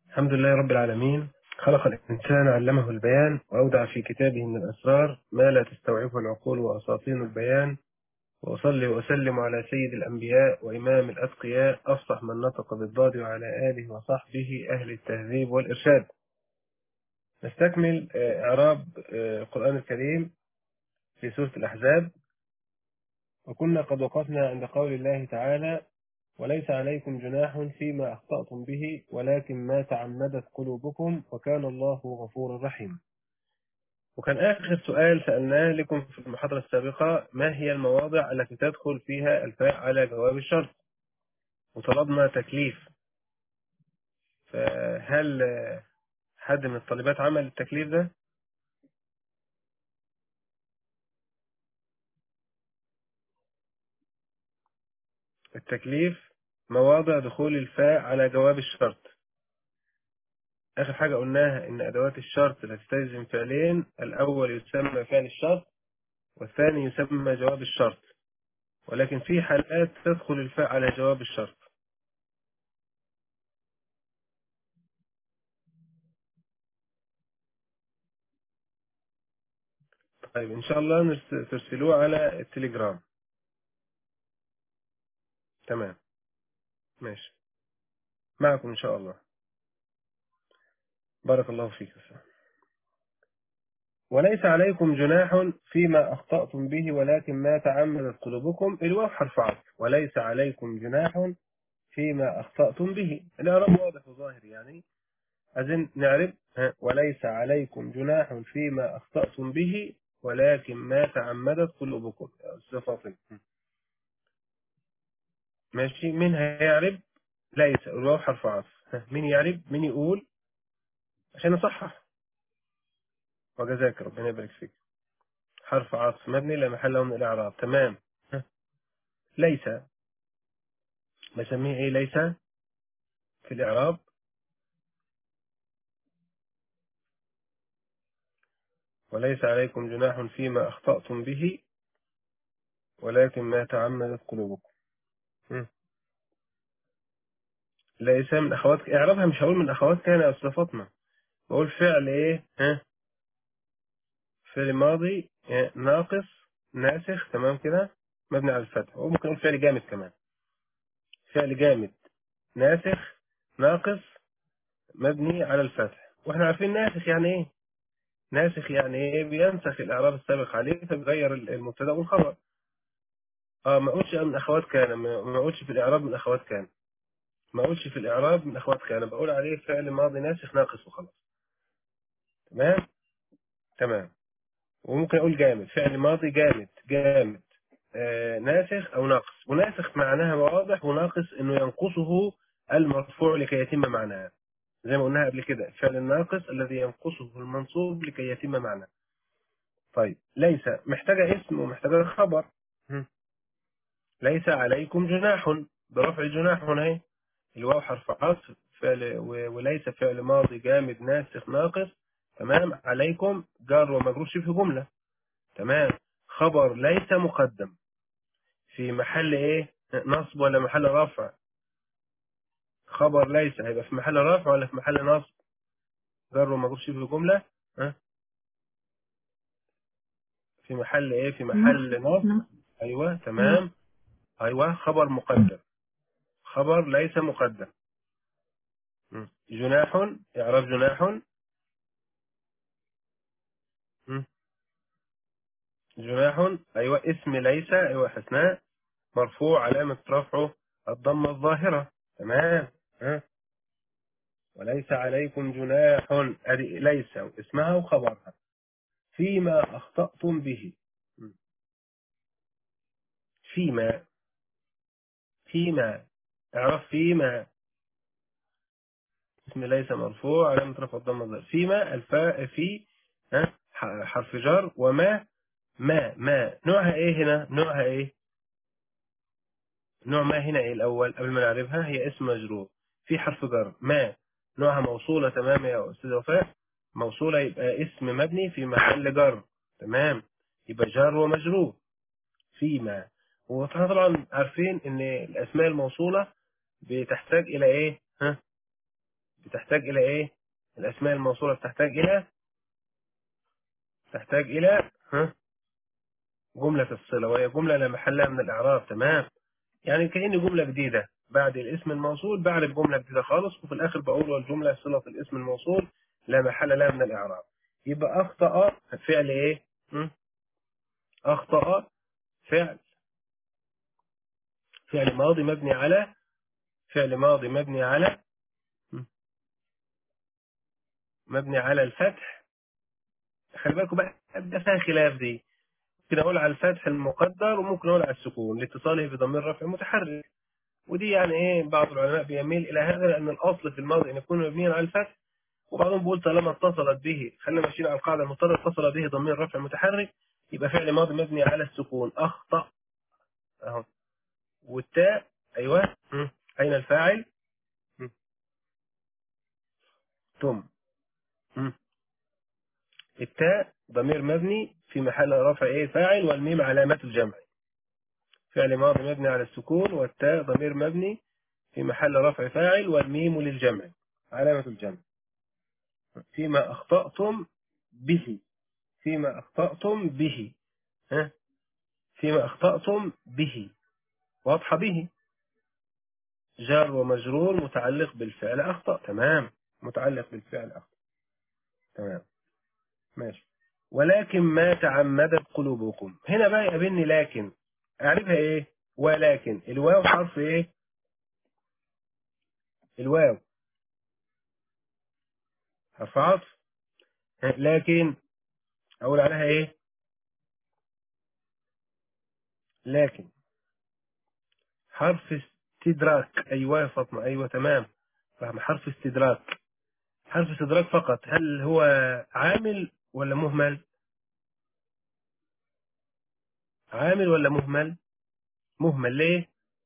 الحمد لله رب العالمين خلق الإنسان علمه البيان وأودع في كتابه من الأسرار ما لا تستوعبه العقول وأساطين البيان وأصلي وأسلم على سيد الأنبياء وإمام الأتقياء أفصح من نطق بالضاد وعلى آله وصحبه أهل التهذيب والإرشاد نستكمل آه، إعراب آه، القرآن الكريم في سورة الأحزاب وكنا قد وقفنا عند قول الله تعالى وليس عليكم جناح فيما أخطأتم به ولكن ما تعمدت قلوبكم وكان الله غفورا رحيما وكان آخر سؤال سألناه لكم في المحاضرة السابقة ما هي المواضع التي تدخل فيها الفاء على جواب الشرط وطلبنا تكليف فهل آه، حد من الطالبات عمل التكليف ده؟ التكليف مواضع دخول الفاء على جواب الشرط آخر حاجة قلناها إن أدوات الشرط التي تستلزم فعلين الأول يسمى فعل الشرط والثاني يسمى جواب الشرط ولكن في حالات تدخل الفاء على جواب الشرط طيب إن شاء الله نرس- ترسلوه على التليجرام تمام ماشي معكم إن شاء الله بارك الله فيك يا أستاذ. وليس عليكم جناح فيما أخطأتم به ولكن ما تعمدت قلوبكم الواو حرف عطف وليس عليكم جناح فيما أخطأتم به الإعراب واضح وظاهر يعني أذن نعرف ها، وليس عليكم جناح فيما أخطأتم به ولكن ما تعمدت قلوبكم يا أستاذ فاطمة ماشي مين هيعرب ليس الواو حرف عطف ها، مين يعرب مين يقول عشان نصحح وجزاك ربنا يبارك فيك حرف عطف مبني لا محل له من الإعراب تمام ها، ليس بسميه إيه ليس في الإعراب وليس عليكم جناح فيما أخطأتم به ولكن ما تعمدت قلوبكم م. ليس من أخوات إعرابها مش هقول من أخوات كان يا أستاذ فاطمة بقول فعل إيه ها فعل ماضي إيه؟ ناقص ناسخ تمام كده مبني على الفتح وممكن نقول فعل جامد كمان فعل جامد ناسخ ناقص مبني على الفتح واحنا عارفين ناسخ يعني ايه ناسخ يعني ايه بينسخ الاعراب السابق عليه فبيغير المبتدا والخبر اه ما اقولش من اخوات كان ما ما اقولش في الاعراب من اخوات كان ما اقولش في الاعراب من اخوات كان بقول عليه فعل ماضي ناسخ ناقص وخلاص تمام تمام وممكن اقول جامد فعل ماضي جامد جامد آه ناسخ او ناقص وناسخ معناها واضح وناقص انه ينقصه المرفوع لكي يتم معناه زي ما قلناها قبل كده الفعل الناقص الذي ينقصه المنصوب لكي يتم معناه طيب ليس محتاجة اسم ومحتاجة خبر هم. ليس عليكم جناح برفع جناح هنا اهي الواو حرف عطف فعل و- وليس فعل ماضي جامد ناسخ ناقص تمام عليكم جار ومجرور شبه جملة تمام خبر ليس مقدم في محل ايه نصب ولا محل رفع خبر ليس هيبقى في محل رفع ولا في محل نصب جار ومجرور شبه جملة ها في محل ايه في محل نصب ايوه تمام ايوه خبر مقدم خبر ليس مقدم م. جناح اعراب جناح م. جناح ايوه اسم ليس ايوه حسناء مرفوع علامة رفعه الضمة الظاهرة تمام ها وليس عليكم جناح ادي ليس اسمها وخبرها فيما اخطأتم به م. فيما فيما اعرف فيما اسم ليس مرفوع علامة رفع الضمة الظاهرة فيما الفاء في ها ح- حرف جر وما ما ما نوعها ايه هنا نوعها ايه نوع ما هنا ايه الاول قبل ما نعرفها هي اسم مجرور في حرف جر ما نوعها موصولة تمام يا استاذ وفاء موصولة يبقى اسم مبني في محل جر تمام يبقى جار ومجرور فيما واحنا طبعا عارفين ان الاسماء الموصولة بتحتاج الى ايه ها بتحتاج إلى إيه الأسماء الموصولة بتحتاج إلى تحتاج إلى ها جملة الصلة وهي جملة لا محل لها من الإعراب تمام يعني كأن جملة جديدة بعد الاسم الموصول بعرف جملة جديدة خالص وفي الآخر بقول والجملة صلة الاسم الموصول لا محل لها من الإعراب يبقى أخطأ فعل إيه م? أخطأ فعل فعل ماضي مبني على فعل ماضي مبني على م? مبني على الفتح خلي بالكم بقى ده فيها خلاف دي ممكن أقول على الفتح المقدر وممكن أقول على السكون لاتصاله بضمير رفع متحرك ودي يعني ايه بعض العلماء بيميل الى هذا لان الاصل في الماضي ان يكون مبنيا على الفتح وبعضهم بيقول طالما اتصلت به خلينا ماشيين على القاعده المضطرة اتصل به ضمير رفع متحرك يبقى فعل ماضي مبني على السكون اخطا اهو والتاء ايوه م. اين الفاعل م. تم م. التاء ضمير مبني في محل رفع ايه فاعل والميم علامه الجمع فعل ماضي مبني على السكون والتاء ضمير مبني في محل رفع فاعل والميم للجمع علامة الجمع فيما أخطأتم به فيما أخطأتم به ها فيما أخطأتم به واضحة به جار ومجرور متعلق بالفعل أخطأ تمام متعلق بالفعل أخطأ تمام ماشي ولكن ما تعمدت قلوبكم هنا بقى يقابلني لكن أعرفها إيه ولكن الواو حرف إيه الواو حرف عطف لكن أقول عليها إيه لكن حرف استدراك أيوة يا فاطمة أيوة تمام فهم حرف استدراك حرف استدراك فقط هل هو عامل ولا مهمل عامل ولا مهمل مهمل ليه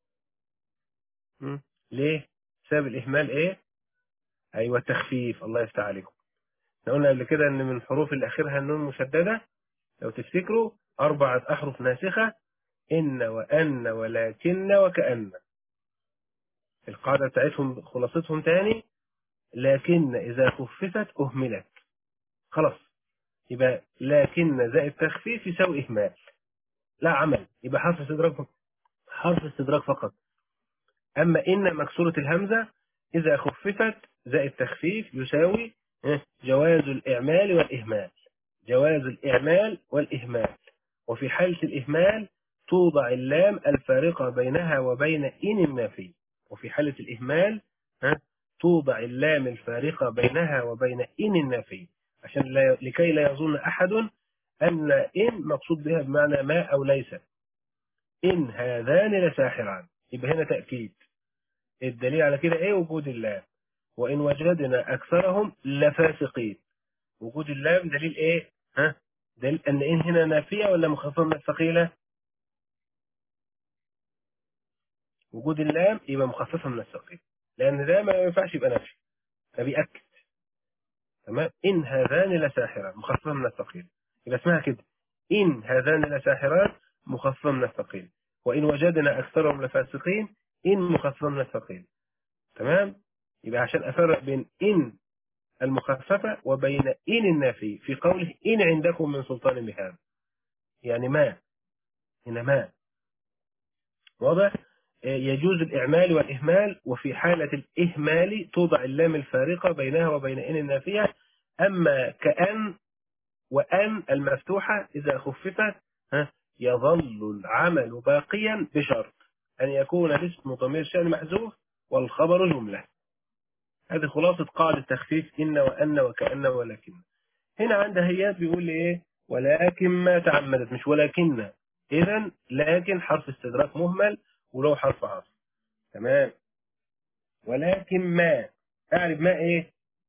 م? ليه سبب الإهمال إيه أيوة تخفيف الله يفتح عليكم احنا قلنا قبل كده ان من الحروف اللي اخرها النون مشدده لو تفتكروا اربعه احرف ناسخه ان وان ولكن وكأن القاعده بتاعتهم خلاصتهم تاني لكن اذا خففت اهملت خلاص يبقى لكن زائد تخفيف يساوي اهمال لا عمل يبقى حرف استدراك فقط حرف استدراك فقط اما ان مكسوره الهمزه اذا خففت زائد تخفيف يساوي جواز الإعمال والإهمال جواز الإعمال والإهمال وفي حالة الإهمال توضع اللام الفارقة بينها وبين إن النافي وفي حالة الإهمال ها توضع اللام الفارقة بينها وبين إن النافي عشان لا لكي لا يظن أحد أن إن مقصود بها بمعنى ما أو ليس إن هذان لساحران يبقى هنا تأكيد الدليل على كده إيه وجود اللام وإن وجدنا أكثرهم لفاسقين وجود اللام دليل إيه؟ ها؟ دليل أن إن هنا نافية ولا مخففة من الثقيلة؟ وجود اللام يبقى مخففة من الثقيلة لأن ده ما ينفعش يبقى نافي فبيأكد تمام إن هذان لساحران مخففة من الثقيلة يبقى اسمها كده إن هذان لساحران مخففة من الثقيلة وإن وجدنا أكثرهم لفاسقين إن مخففة من الثقيلة تمام يبقى عشان أفرق بين إن المخففة وبين إن النافي في قوله إن عندكم من سلطان بهذا يعني ما هنا ما واضح يجوز الإعمال والإهمال وفي حالة الإهمال توضع اللام الفارقة بينها وبين إن النافية أما كأن وأن المفتوحة إذا خففت يظل العمل باقيا بشرط أن يكون الاسم ضمير شأن محذوف والخبر جملة هذه خلاصة قاعدة تخفيف إن وأن وكأن ولكن هنا عند هيات بيقول لي إيه ولكن ما تعمدت مش ولكن إذا لكن حرف استدراك مهمل ولو حرف عطف تمام ولكن ما أعرف ما إيه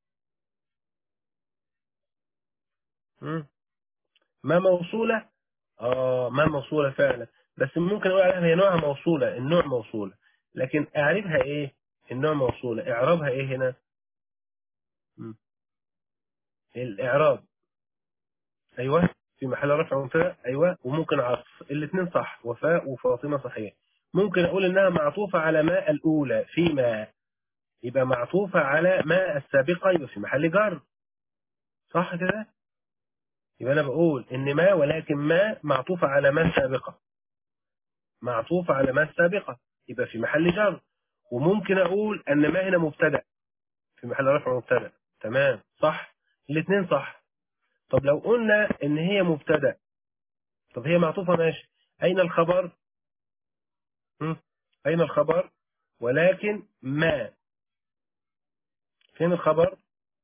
مم. ما موصولة آه ما موصولة فعلا بس ممكن أقول عليها هي نوعها موصولة النوع موصولة لكن أعرفها إيه النوع موصولة إعرابها إيه هنا م. الإعراب أيوة في محل رفع مبتدا أيوة وممكن عطف الاثنين صح وفاء وفاطمة صحيح ممكن أقول إنها معطوفة على ما الأولى فيما يبقى معطوفة على ما السابقة يبقى في محل جر صح كده يبقى أنا بقول إن ما ولكن ما معطوفة على ما السابقة معطوفة على ما السابقة يبقى في محل جر وممكن أقول أن ما هنا مبتدأ في محل رفع مبتدأ تمام صح الاثنين صح طب لو قلنا إن هي مبتدأ طب هي معطوفة ماشي أين الخبر هم؟ أين الخبر ولكن ما فين الخبر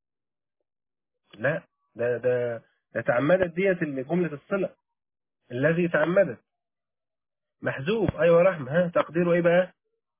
لا ده ده ده تعمدت ديت جملة الصلة الذي تعمدت محذوف أيوة رحمة ها تقديره إيه بقى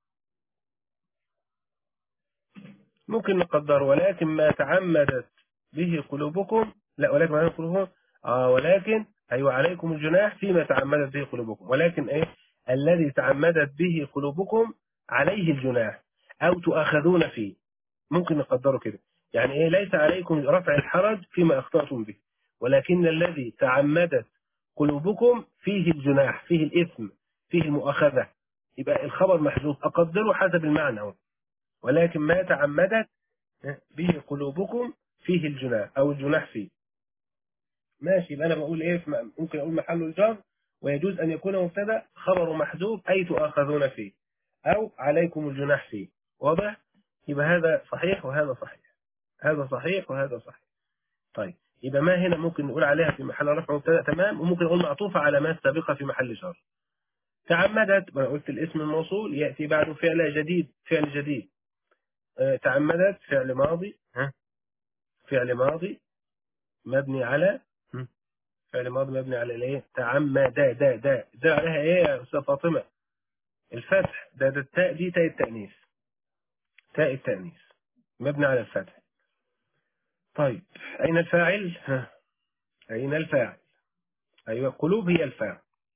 ممكن نقدر ولكن ما تعمدت به قلوبكم لا ولكن ما قلوبكم آه ولكن أيوة عليكم الجناح فيما تعمدت به قلوبكم ولكن إيه الذي تعمدت به قلوبكم عليه الجناح أو تؤاخذون فيه ممكن نقدره كده يعني إيه ليس عليكم رفع الحرج فيما أخطأتم به ولكن الذي تعمدت قلوبكم فيه الجناح فيه الإثم فيه المؤاخذة يبقى الخبر محذوف أقدره حسب المعنى هو. ولكن ما تعمدت به قلوبكم فيه الجناح أو الجناح فيه ماشي يبقى أنا بقول إيه ممكن أقول محل الجر ويجوز أن يكون مبتدا خبر محذوف أي تؤاخذون فيه أو عليكم الجناح فيه واضح يبقى هذا صحيح وهذا صحيح هذا صحيح وهذا صحيح طيب يبقى ما هنا ممكن نقول عليها في محل رفع مبتدا تمام وممكن نقول معطوفة على ما السابقة في محل جر تعمدت ما قلت الاسم الموصول يأتي بعده فعل جديد فعل جديد آه، تعمدت فعل ماضي ها فعل ماضي مبني على فعل ماضي مبني على الايه تعمد دا دا دا ده عليها ايه يا استاذ فاطمه الفتح ده ده التاء دي تاء التانيث تاء التانيث مبني على الفتح طيب اين الفاعل ها اين الفاعل ايوه قلوب هي الفاعل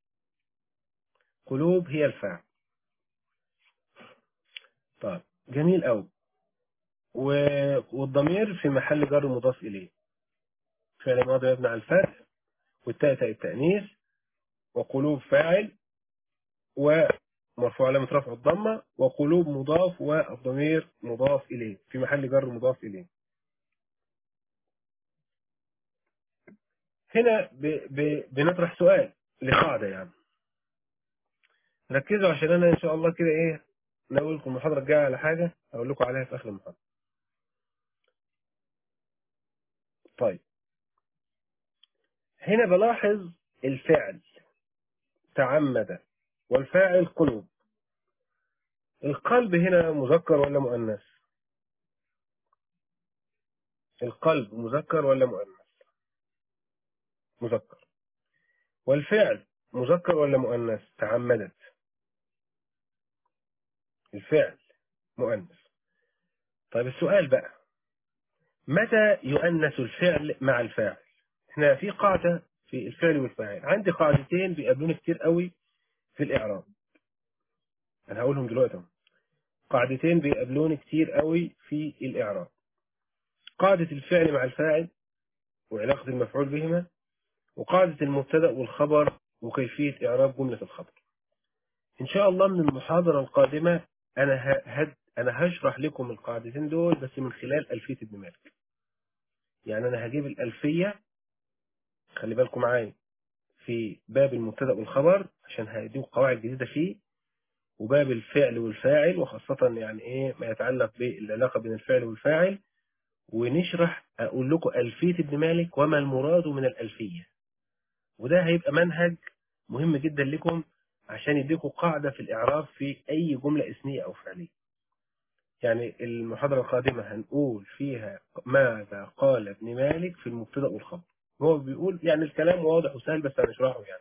قلوب هي الفاعل طيب جميل قوي والضمير في محل جر مضاف اليه فعل ماضي مبني على الفتح والتاء تاء التأنيث وقلوب فاعل ومرفوع علامة رفع الضمة وقلوب مضاف والضمير مضاف إليه في محل جر مضاف إليه هنا ب ب بنطرح سؤال لقاعدة يعني ركزوا عشان أنا إن شاء الله كده إيه نقول لكم المحاضرة الجاية على حاجة أقول لكم عليها في آخر المحاضرة طيب هنا بلاحظ الفعل تعمد والفاعل قلوب القلب هنا مذكر ولا مؤنث القلب مذكر ولا مؤنث مذكر والفعل مذكر ولا مؤنث تعمدت الفعل مؤنث طيب السؤال بقى متى يؤنث الفعل مع الفاعل احنا في قاعدة في الفعل والفاعل عندي قاعدتين بيقابلوني كتير قوي في الإعراب أنا هقولهم دلوقتي قاعدتين بيقابلوني كتير قوي في الإعراب قاعدة الفعل مع الفاعل وعلاقة المفعول بهما وقاعدة المبتدأ والخبر وكيفية إعراب جملة الخبر إن شاء الله من المحاضرة القادمة أنا هد أنا هشرح لكم القاعدتين دول بس من خلال ألفية ابن مالك يعني أنا هجيب الألفية خلي بالكم معايا في باب المبتدا والخبر عشان هيديك قواعد جديدة فيه وباب الفعل والفاعل وخاصة يعني ايه ما يتعلق بالعلاقة بين الفعل والفاعل ونشرح اقول لكم ألفية ابن مالك وما المراد من الألفية وده هيبقى منهج مهم جدا لكم عشان يديكم قاعدة في الإعراب في أي جملة اسمية أو فعلية يعني المحاضرة القادمة هنقول فيها ماذا قال ابن مالك في المبتدا والخبر هو بيقول يعني الكلام واضح وسهل بس هنشرحه يعني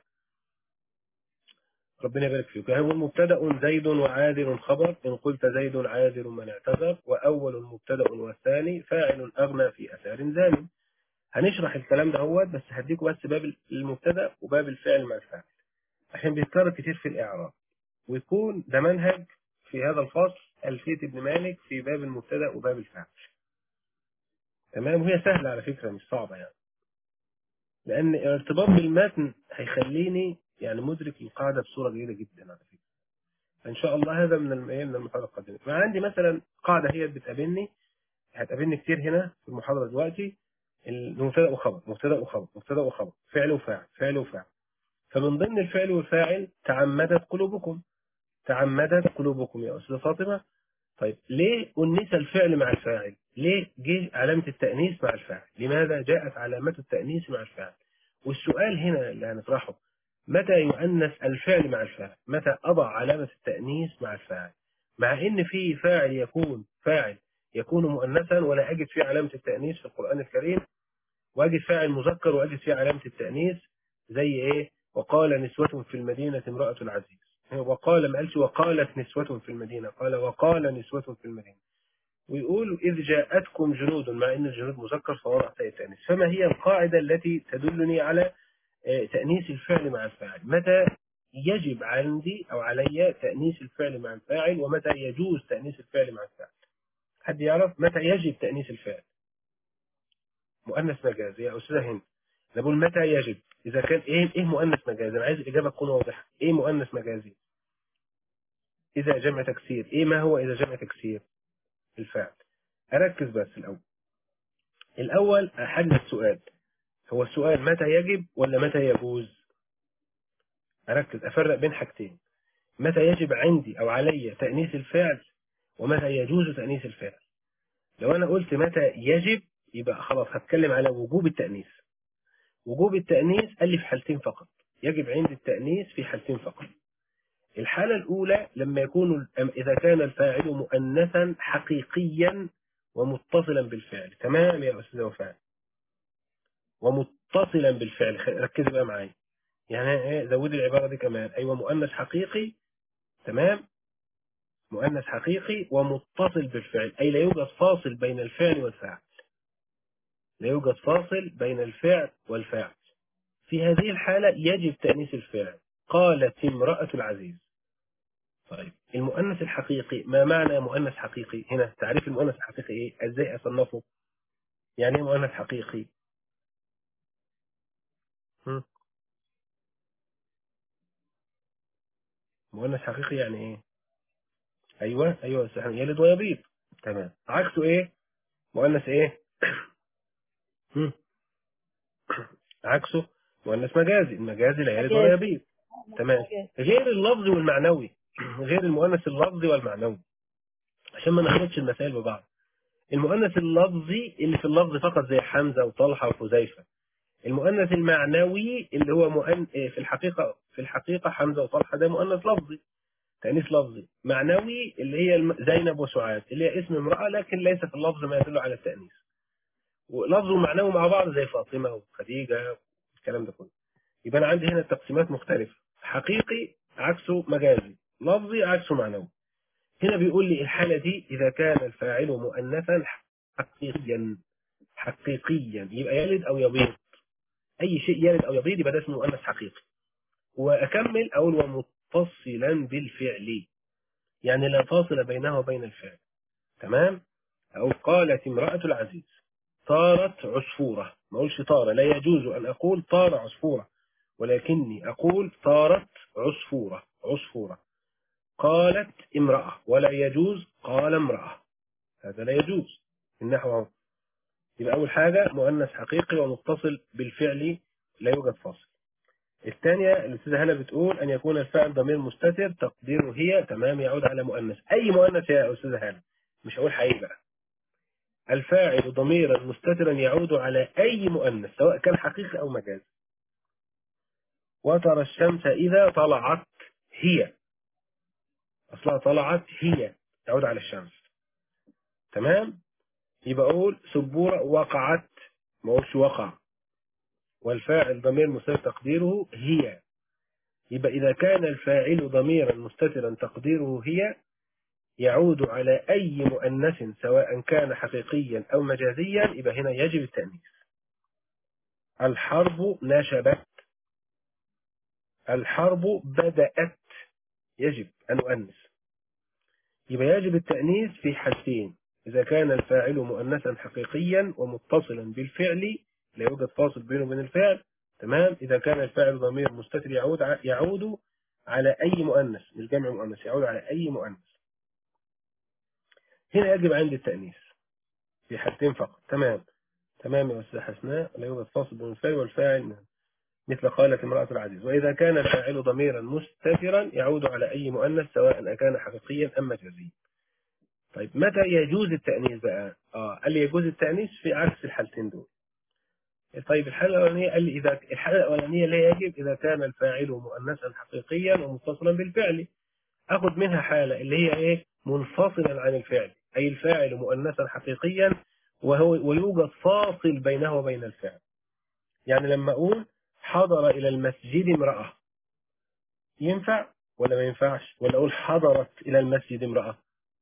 ربنا يبارك فيك هو مبتدا زيد وعاذر خبر إن قلت زيد عاذر من اعتذر وأول مبتدا والثاني فاعل أغنى في أثار زاني هنشرح الكلام ده هو بس هديكم بس باب المبتدا وباب الفعل مع الفاعل عشان بيتكرر كتير في الإعراب ويكون ده منهج في هذا الفصل ألفية ابن مالك في باب المبتدا وباب الفعل تمام وهي سهلة على فكرة مش صعبة يعني لأن الارتباط بالمتن هيخليني يعني مدرك القاعدة بصورة جيدة جدا على فكرة ان شاء الله هذا من الم- إيه من المحاضره القادمه فعندي مثلا قاعده هي بتقابلني هتقابلني كتير هنا في المحاضره دلوقتي المبتدا وخبر مبتدا وخبر مبتدا وخبر فعل وفاعل فعل وفاعل فمن ضمن الفعل والفاعل تعمدت قلوبكم تعمدت قلوبكم يا استاذه فاطمه طيب ليه أنس الفعل مع الفاعل ليه جه علامة التأنيث مع الفاعل لماذا جاءت علامة التأنيث مع الفاعل والسؤال هنا اللي هنطرحه متى يؤنث الفعل مع الفاعل متى أضع علامة التأنيث مع الفاعل مع إن في فاعل يكون فاعل يكون مؤنثا ولا أجد فيه علامة التأنيث في القرآن الكريم وأجد فاعل مذكر وأجد فيه علامة التأنيث زي إيه وقال نسوة في المدينة امرأة العزيز وقال ما قالش وقالت نسوة في المدينة قال وقال نسوة في المدينة ويقول إذ جاءتكم جنود مع أن الجنود مذكر فوضع تاء التأنيث فما هي القاعدة التي تدلني على آه، تأنيث الفعل مع الفاعل متى يجب عندي أو علي تأنيث الفعل مع الفاعل ومتى يجوز تأنيث الفعل مع الفاعل حد يعرف متى يجب تأنيث الفعل مؤنث مجازي يا أستاذة هند أنا بقول متى يجب إذا كان إيه إيه مؤنث مجازي أنا عايز الإجابة تكون واضحة إيه مؤنث مجازي إذا جمع تكسير إيه ما هو إذا جمع تكسير الفعل أركز بس الأول الأول أحدد السؤال هو السؤال متى يجب ولا متى يجوز أركز أفرق بين حاجتين متى يجب عندي أو علي تأنيث الفعل ومتى يجوز تأنيث الفعل لو أنا قلت متى يجب يبقى خلاص هتكلم على وجوب التأنيث وجوب التأنيث قال لي في حالتين فقط يجب عندي التأنيث في حالتين فقط الحالة الأولى لما يكون إذا كان الفاعل مؤنثا حقيقيا ومتصلا بالفعل تمام يا أستاذ وفاء ومتصلا بالفعل خ- ركزي بقى معايا يعني ايه زودي العبارة دي كمان أيوة مؤنث حقيقي تمام مؤنث حقيقي ومتصل بالفعل أي لا يوجد فاصل بين الفعل والفاعل لا يوجد فاصل بين الفعل والفاعل في هذه الحالة يجب تأنيث الفعل قالت امرأة العزيز طيب المؤنث الحقيقي ما معنى مؤنث حقيقي هنا تعريف المؤنث الحقيقي ايه ازاي اصنفه يعني ايه مؤنث حقيقي هم؟ مؤنث حقيقي يعني ايه ايوه ايوه يا أستاذ حمد، يلد ويبيض تمام عكسه ايه مؤنث ايه هم؟ عكسه مؤنث مجازي المجازي لا يلد ولا يبيض تمام غير اللفظي والمعنوي غير المؤنث اللفظي والمعنوي عشان ما نخلطش المسائل ببعض المؤنث اللفظي اللي في اللفظ فقط زي حمزة وطلحة وحذيفة المؤنث المعنوي اللي هو مؤن... في الحقيقة في الحقيقة حمزة وطلحة ده مؤنث لفظي تأنيث لفظي معنوي اللي هي الم- زينب وسعاد اللي هي اسم امرأة لكن ليس في اللفظ ما يدل على التأنيث ولفظ ومعنوي مع بعض زي فاطمة وخديجة الكلام ده كله يبقى أنا عندي هنا تقسيمات مختلفة حقيقي عكسه مجازي لفظي عكسه معنوي هنا بيقول لي الحالة دي إذا كان الفاعل مؤنثا حقيقيا حقيقيا يبقى يلد أو يبيض أي شيء يلد أو يبيض يبقى ده اسمه مؤنث حقيقي وأكمل أقول ومتصلا بالفعل يعني لا فاصل بينه وبين الفعل تمام أو قالت امرأة العزيز طارت عصفورة ما أقولش طار لا يجوز أن أقول طار عصفورة ولكني أقول طارت عصفورة عصفورة قالت امرأة ولا يجوز قال امرأة هذا لا يجوز النحو اهو يبقى أول حاجة مؤنث حقيقي ومتصل بالفعل لا يوجد فاصل الثانية الأستاذة هلا بتقول أن يكون الفاعل ضمير مستتر تقديره هي تمام يعود على مؤنث أي مؤنث يا أستاذة هلا مش هقول حقيقي بقى الفاعل ضميرا مستترا يعود على أي مؤنث سواء كان حقيقي أو مجازي وترى الشمس إذا طلعت هي أصلها طلعت هي تعود على الشمس تمام يبقى أقول سبورة وقعت ما أقولش وقع والفاعل ضمير مستتر تقديره هي يبقى إذا كان الفاعل ضميرا مستترا تقديره هي يعود على أي مؤنث سواء كان حقيقيا أو مجازيا يبقى هنا يجب التأنيث الحرب نشبت الحرب بدأت يجب أن أؤنث يبقى يجب التأنيث في حالتين إذا كان الفاعل مؤنثا حقيقيا ومتصلا بالفعل لا يوجد فاصل بينه وبين الفعل تمام إذا كان الفاعل ضمير مستتر يعود ع- يعود على أي مؤنث مش جمع مؤنث يعود على أي مؤنث هنا يجب عندي التأنيث في حالتين فقط تمام تمام يا أستاذ حسناء لا يوجد فاصل بين الفاعل والفاعل مثل قالت امرأة العزيز وإذا كان الفاعل ضميرا مستترا يعود على أي مؤنث سواء أكان حقيقيا أم مجازيا طيب متى يجوز التأنيث بقى؟ آه قال لي يجوز التأنيث في عكس الحالتين دول طيب الحالة الأولانية قال لي إذا الحالة الأولانية لا يجب إذا كان الفاعل مؤنثا حقيقيا ومتصلا بالفعل أخذ منها حالة اللي هي إيه منفصلا عن الفعل أي الفاعل مؤنثا حقيقيا وهو ويوجد فاصل بينه وبين الفعل يعني لما أقول حضر إلى المسجد امرأة ينفع ولا ما ينفعش ولا أقول حضرت إلى المسجد امرأة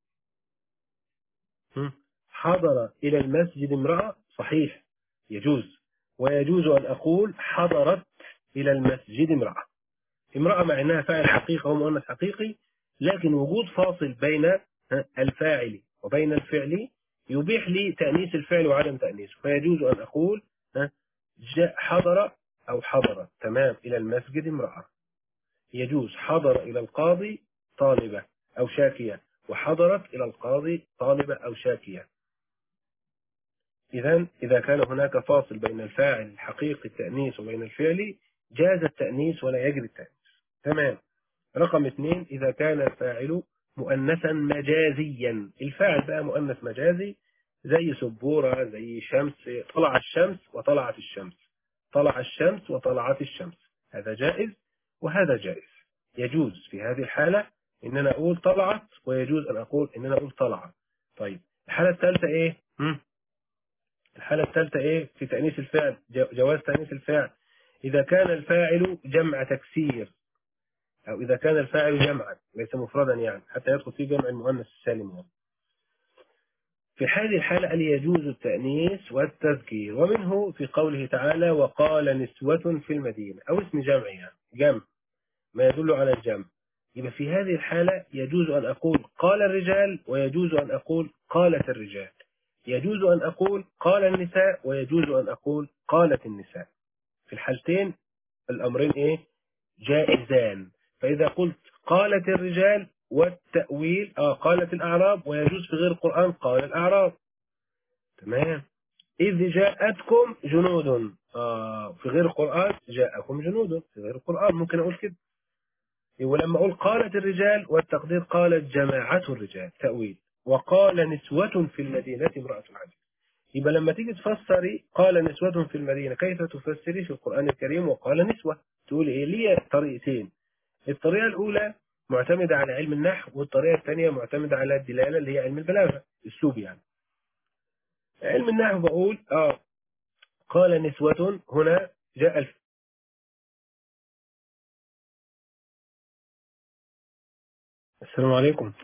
حضر إلى المسجد امرأة صحيح يجوز ويجوز أن أقول حضرت إلى المسجد امرأة امرأة مع أنها فاعل حقيقة ومؤنث حقيقي لكن وجود فاصل بين الفاعل وبين الفعل يبيح لي تأنيس الفعل وعدم تأنيسه فيجوز أن أقول جاء حضر أو حضر تمام إلى المسجد امرأة يجوز حضر إلى القاضي طالبة أو شاكية وحضرت إلى القاضي طالبة أو شاكية إذا إذا كان هناك فاصل بين الفاعل الحقيقي التأنيس وبين الفعل جاز التأنيس ولا يجري التأنيس تمام رقم اثنين إذا كان الفاعل مؤنثا مجازيا الفاعل بقى مؤنث مجازي زي سبورة زي شمس طلع الشمس وطلعت الشمس طلع الشمس وطلعت الشمس هذا جائز وهذا جائز يجوز في هذه الحالة إن أنا أقول طلعت ويجوز أن أقول إن أنا أقول طلعت طيب الحالة الثالثة إيه هم؟ الحالة الثالثة إيه في تأنيث الفعل جواز تأنيث الفعل إذا كان الفاعل جمع تكسير أو إذا كان الفاعل جمعا ليس مفردا يعني حتى يدخل في جمع المؤنث السالم يعني في هذه الحالة أن يجوز التأنيث والتذكير ومنه في قوله تعالى وقال نسوة في المدينة أو اسم جمع يعني جمع ما يدل على الجمع يبقى في هذه الحالة يجوز أن أقول قال الرجال ويجوز أن أقول قالت الرجال يجوز أن أقول قال النساء ويجوز أن أقول قالت النساء في الحالتين الأمرين إيه جائزان فإذا قلت قالت الرجال والتأويل آه قالت الأعراب ويجوز في غير القرآن قال الأعراب تمام إذ جاءتكم جنود آه في غير القرآن جاءكم جنود في غير القرآن ممكن أقول كده ولما أقول قالت الرجال والتقدير قالت جماعة الرجال تأويل وقال نسوة في المدينة امرأة العزيز يبقى لما تيجي تفسري قال نسوة في المدينة كيف تفسري في القرآن الكريم وقال نسوة تقول إيه ليه طريقتين الطريقة الأولى معتمدة على علم النحو والطريقة الثانية معتمدة على الدلالة اللي هي علم البلاغة السوب يعني علم النحو بقول آه قال نسوة هنا جاء الف السلام عليكم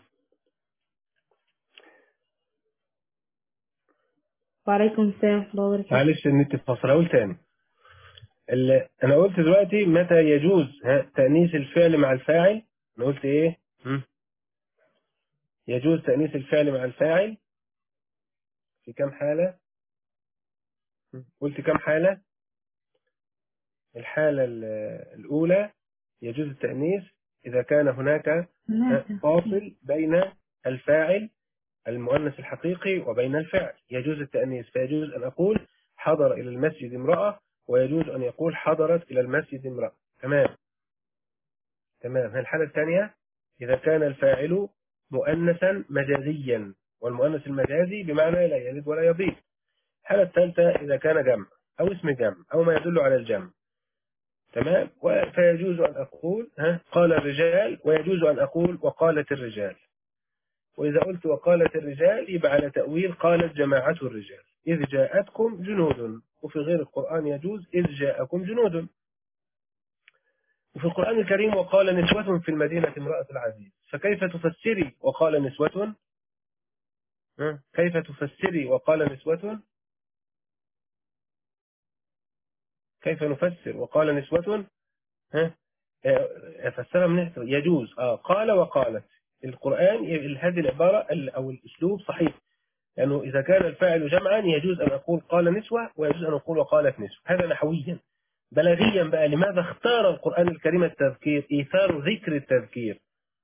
وعليكم السلام ورحمة الله وبركاته معلش النت فاصل أقول تاني أنا قلت دلوقتي متى يجوز تأنيث الفعل مع الفاعل أنا قلت إيه يجوز تأنيث الفعل مع الفاعل في كم حالة قلت كم حالة الحالة الأولى يجوز التأنيث إذا كان هناك فاصل بين الفاعل المؤنث الحقيقي وبين الفعل يجوز التأنيث فيجوز أن أقول حضر إلى المسجد امرأة ويجوز أن يقول حضرت إلى المسجد امرأة تمام تمام الحالة الثانية إذا كان الفاعل مؤنثا مجازيا والمؤنث المجازي بمعنى لا يلد ولا يضيف الحالة الثالثة إذا كان جمع أو اسم جمع أو ما يدل على الجمع تمام فيجوز أن أقول ها قال الرجال ويجوز أن أقول وقالت الرجال وإذا قلت وقالت الرجال يبقى على تأويل قالت جماعة الرجال إذ جاءتكم جنود وفي غير القرآن يجوز إذ جاءكم جنود وفي القرآن الكريم وقال نسوة في المدينة امرأة العزيز فكيف تفسري وقال نسوة كيف تفسري وقال نسوة كيف نفسر وقال نسوة ها فسرها من يجوز آه قال وقالت القرآن هذه العبارة أو الأسلوب صحيح لأنه إذا كان الفاعل جمعا يجوز أن أقول قال نسوة ويجوز أن أقول وقالت نسوة هذا نحويا بلاغيا بقى لماذا اختار القرآن الكريم التذكير إيثار ذكر التذكير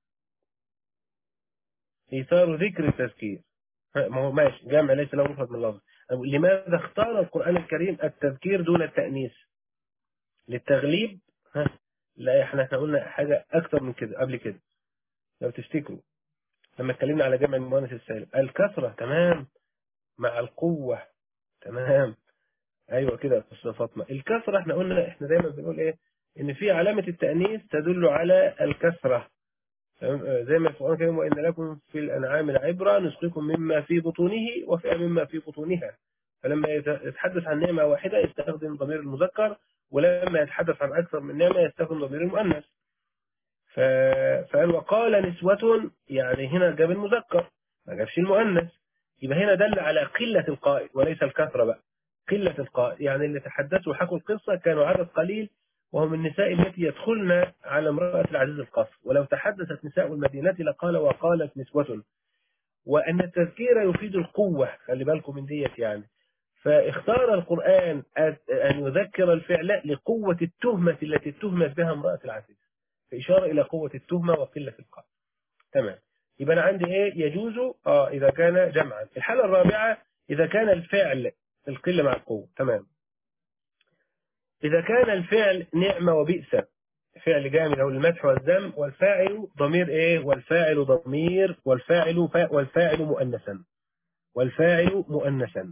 إيثار ذكر التذكير ما هو ماشي جامع ليس له مفرد من لفظ لماذا اختار القرآن الكريم التذكير دون التأنيث للتغليب ها لا احنا احنا قلنا حاجة أكثر من كده قبل كده لو تفتكروا لما اتكلمنا على جمع المؤنث السالم الكثرة تمام مع القوة تمام ايوه كده يا استاذ فاطمه الكثره احنا قلنا احنا دايما بنقول ايه ان في علامه التانيث تدل على الكثره زي ما القران الكريم وان لكم في الانعام العبره نسقيكم مما في بطونه وفي مما في بطونها فلما يتحدث عن نعمه واحده يستخدم ضمير المذكر ولما يتحدث عن اكثر من نعمه يستخدم ضمير المؤنث ف... فقال وقال نسوة يعني هنا جاب المذكر ما جابش المؤنث يبقى هنا دل على قلة القائد وليس الكثرة بقى قلة القائد يعني اللي تحدثوا وحكوا القصة كانوا عدد قليل وهم النساء التي يدخلن على امرأة العزيز القصر ولو تحدثت نساء المدينة لقال وقالت نسوة وأن التذكير يفيد القوة خلي بالكم من ديت يعني فاختار القرآن أن يذكر الفعل لقوة التهمة التي اتهمت بها امرأة العزيز فإشارة إلى قوة التهمة وقلة القائد تمام يبقى أنا عندي إيه يجوز آه إذا كان جمعا الحالة الرابعة إذا كان الفعل القلة مع القوة تمام إذا كان الفعل نعمة وبئس فعل جامد أو المدح والذم والفاعل ضمير إيه والفاعل ضمير والفاعل فا والفاعل مؤنثا والفاعل مؤنثا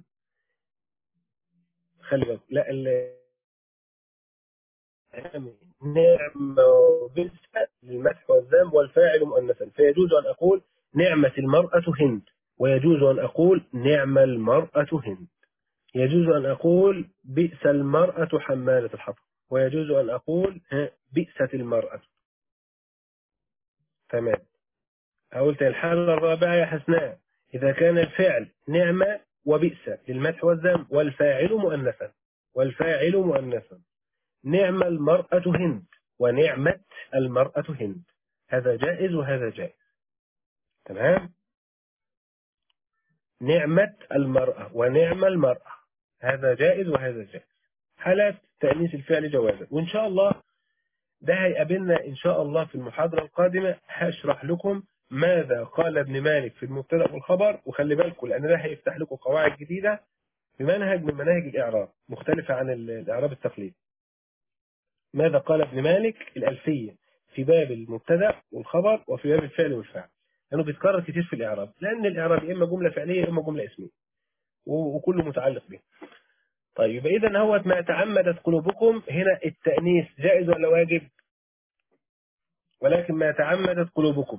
خلي بالك لا ال نعمة وبئس للمدح والذم والفاعل مؤنثا فيجوز أن أقول نعمة المرأة هند ويجوز أن أقول نعم المرأة هند يجوز أن أقول بئس المرأة حمالة الحطب ويجوز أن أقول بئست المرأة تمام قلت الحالة الرابعة يا حسناء إذا كان الفعل نعمة وبئس للمدح والذم والفاعل مؤنثا والفاعل مؤنثا نعم المرأة هند ونعمة المرأة هند هذا جائز وهذا جائز تمام نعمة المرأة ونعم المرأة هذا جائز وهذا جائز حالات تأنيث الفعل جوازا وإن شاء الله ده هيقابلنا إن شاء الله في المحاضرة القادمة هشرح لكم ماذا قال ابن مالك في المبتدا والخبر وخلي بالكم لأن ده هيفتح لكم قواعد جديدة في منهج من مناهج الإعراب مختلفة عن الإعراب التقليدي ماذا قال ابن مالك الألفية في باب المبتدا والخبر وفي باب الفعل والفعل لأنه بيتكرر كتير في الإعراب لأن الإعراب يا إما جملة فعلية يا إما جملة اسمية وكله متعلق به طيب يبقى إذا هو ما تعمدت قلوبكم هنا التأنيث جائز ولا واجب ولكن ما تعمدت قلوبكم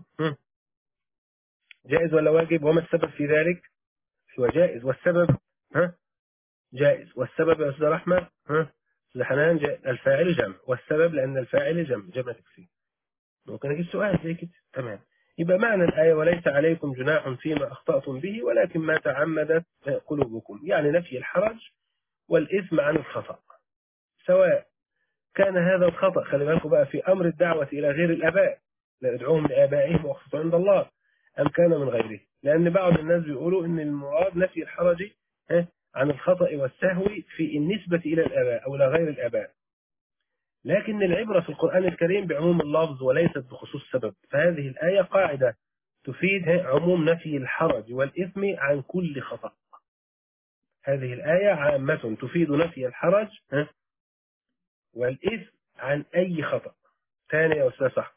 جائز ولا واجب وما السبب في ذلك هو جائز والسبب ها جائز والسبب يا أستاذ رحمة ها أستاذ حنان الفاعل جمع والسبب لأن الفاعل جمع جمع تكفيه ممكن أجيب سؤال زي كده تمام يبقى معنى الآية وليس عليكم جناح فيما أخطأتم به ولكن ما تعمدت قلوبكم يعني نفي الحرج والإثم عن الخطأ سواء كان هذا الخطأ خلي بالكم بقى في أمر الدعوة إلى غير الآباء لا ادعوهم لآبائهم واقسطوا عند الله أم كان من غيره لأن بعض الناس بيقولوا أن المراد نفي الحرج عن الخطأ والسهو في النسبة إلى الآباء أو إلى غير الآباء لكن العبرة في القرآن الكريم بعموم اللفظ وليست بخصوص سبب فهذه الآية قاعدة تفيد عموم نفي الحرج والإثم عن كل خطأ هذه الآية عامة تفيد نفي الحرج والإثم عن أي خطأ ثاني يا أستاذ صح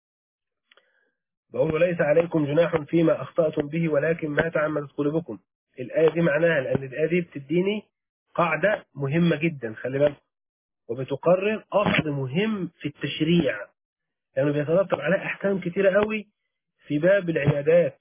بقول ليس عليكم جناح فيما أخطأتم به ولكن ما تعمدت قلوبكم الآية دي معناها لأن الآية دي بتديني قاعدة مهمة جدا خلي بالكم وبتقرر أصل مهم في التشريع لأنه يعني بيترتب عليه أحكام كتيرة قوي في باب العبادات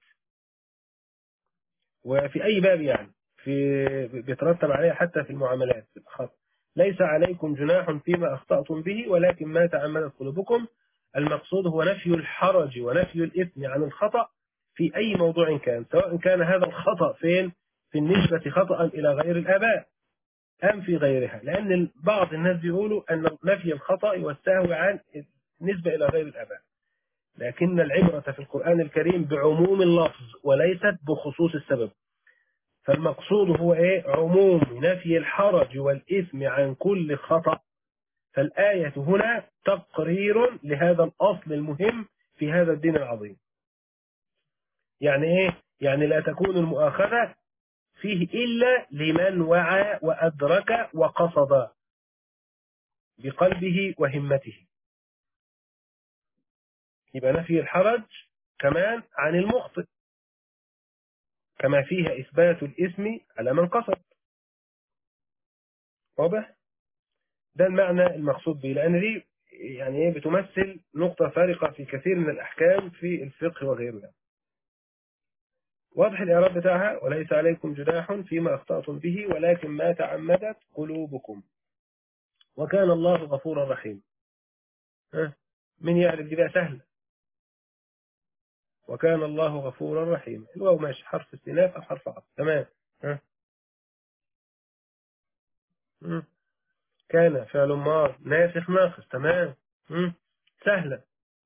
وفي أي باب يعني في بيترتب عليها حتى في المعاملات خط. ليس عليكم جناح فيما أخطأتم به ولكن ما تعمدت قلوبكم المقصود هو نفي الحرج ونفي الإثم عن الخطأ في أي موضوع كان سواء كان هذا الخطأ فين في النسبة خطأ إلى غير الآباء أم في غيرها لأن بعض الناس بيقولوا أن نفي الخطأ والسهو عن نسبة إلى غير الآباء لكن العبرة في القرآن الكريم بعموم اللفظ وليست بخصوص السبب فالمقصود هو إيه عموم نفي الحرج والإثم عن كل خطأ فالآية هنا تقرير لهذا الأصل المهم في هذا الدين العظيم يعني إيه؟ يعني لا تكون المؤاخذة فيه إلا لمن وعى وأدرك وقصد بقلبه وهمته يبقى نفي الحرج كمان عن المخطئ كما فيها إثبات الاسم على من قصد واضح؟ ده المعنى المقصود به لأن دي يعني ايه بتمثل نقطة فارقة في كثير من الأحكام في الفقه وغيره يعني. واضح الإعراب بتاعها وليس عليكم جناح فيما أخطأتم به ولكن ما تعمدت قلوبكم وكان الله غفورا رحيما ها من يعرف دي بقى سهلة وكان الله غفورا رحيما الواو ماشي حرف استئناف أو حرف عطف تمام ها مم. كان فعل ماض ناسخ ناقص تمام مم. سهلة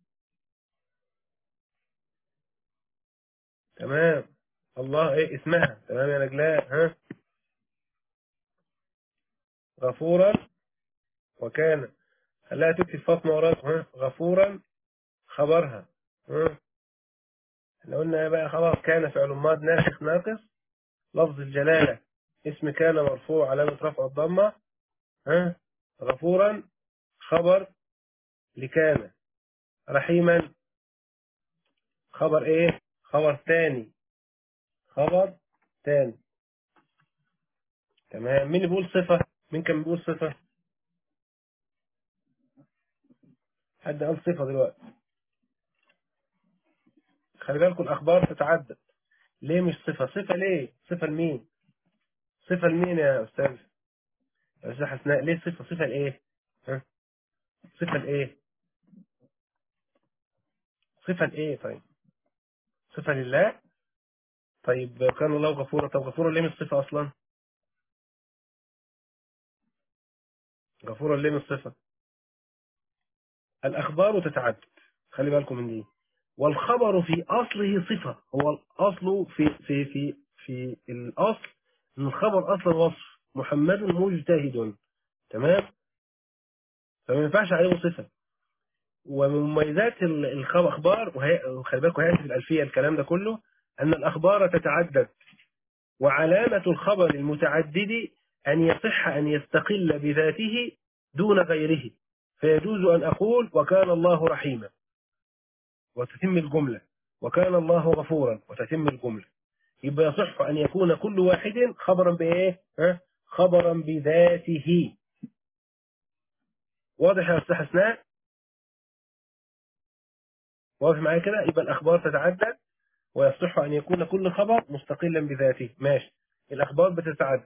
تمام الله ايه اسمها تمام يا نجلاء ها غفورا وكان خلاها تكتب فاطمة وراك ها غفورا خبرها ها احنا قلنا بقى خلاص كان فعل ماض ناسخ ناقص لفظ الجلالة اسم كان مرفوع علامة رفع الضمة ها غفورا خبر لكان رحيما خبر ايه خبر تاني خبر تاني تمام مين اللي بيقول صفة مين كان بيقول صفة حد قال صفة دلوقتي خلي بالكم الأخبار تتعدد ليه مش صفة صفة ليه صفة لمين صفة لمين يا أستاذ يا أستاذ حسناء ليه صفة صفة لإيه ها صفة لإيه صفة لإيه طيب صفة لله طيب كان الله غفورا طب غفورا ليه مش صفة أصلا غفورا ليه مش صفة الأخبار تتعدد خلي بالكم من دي والخبر في أصله صفة هو الأصل في في في في الأصل إن الخبر أصلا وصف محمد مجتهد تمام فما ينفعش عليه صفة ومن مميزات الأخبار وخلي بالكم هيأتي في الألفية الكلام ده كله أن الأخبار تتعدد وعلامة الخبر المتعدد أن يصح أن يستقل بذاته دون غيره فيجوز أن أقول وكان الله رحيما وتتم الجملة وكان الله غفورا وتتم الجملة يبقى يصح أن يكون كل واحد خبرا بإيه ها؟ خبرا بذاته واضح يا أستاذ حسناء واضح معايا كده يبقى الأخبار تتعدد ويصح أن يكون كل خبر مستقلا بذاته ماشي الأخبار بتتعدد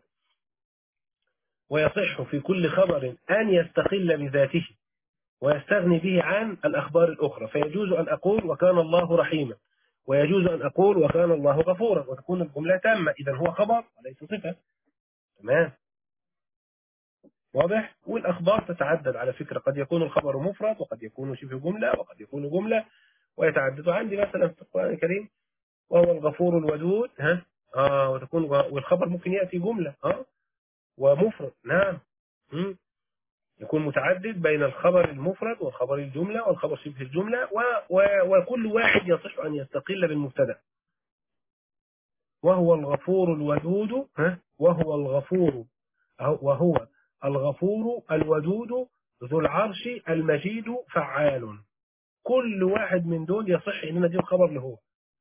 ويصح في كل خبر أن يستقل بذاته ويستغني به عن الأخبار الأخرى فيجوز أن أقول وكان الله رحيما ويجوز أن أقول وكان الله غفورا وتكون الجملة تامة إذا هو خبر وليس صفة تمام واضح والأخبار تتعدد على فكرة قد يكون الخبر مفرد وقد يكون شبه جملة وقد يكون جملة ويتعدد عندي مثلا في القرآن الكريم وهو الغفور الودود ها آه وتكون والخبر ممكن يأتي جملة اه ومفرد نعم م. يكون متعدد بين الخبر المفرد والخبر الجملة والخبر شبه الجملة و و وكل واحد يصح أن يستقل بالمبتدا وهو الغفور الودود ها وهو الغفور وهو الغفور الودود ذو العرش المجيد فعال كل واحد من دول يصح ان نديه خبر له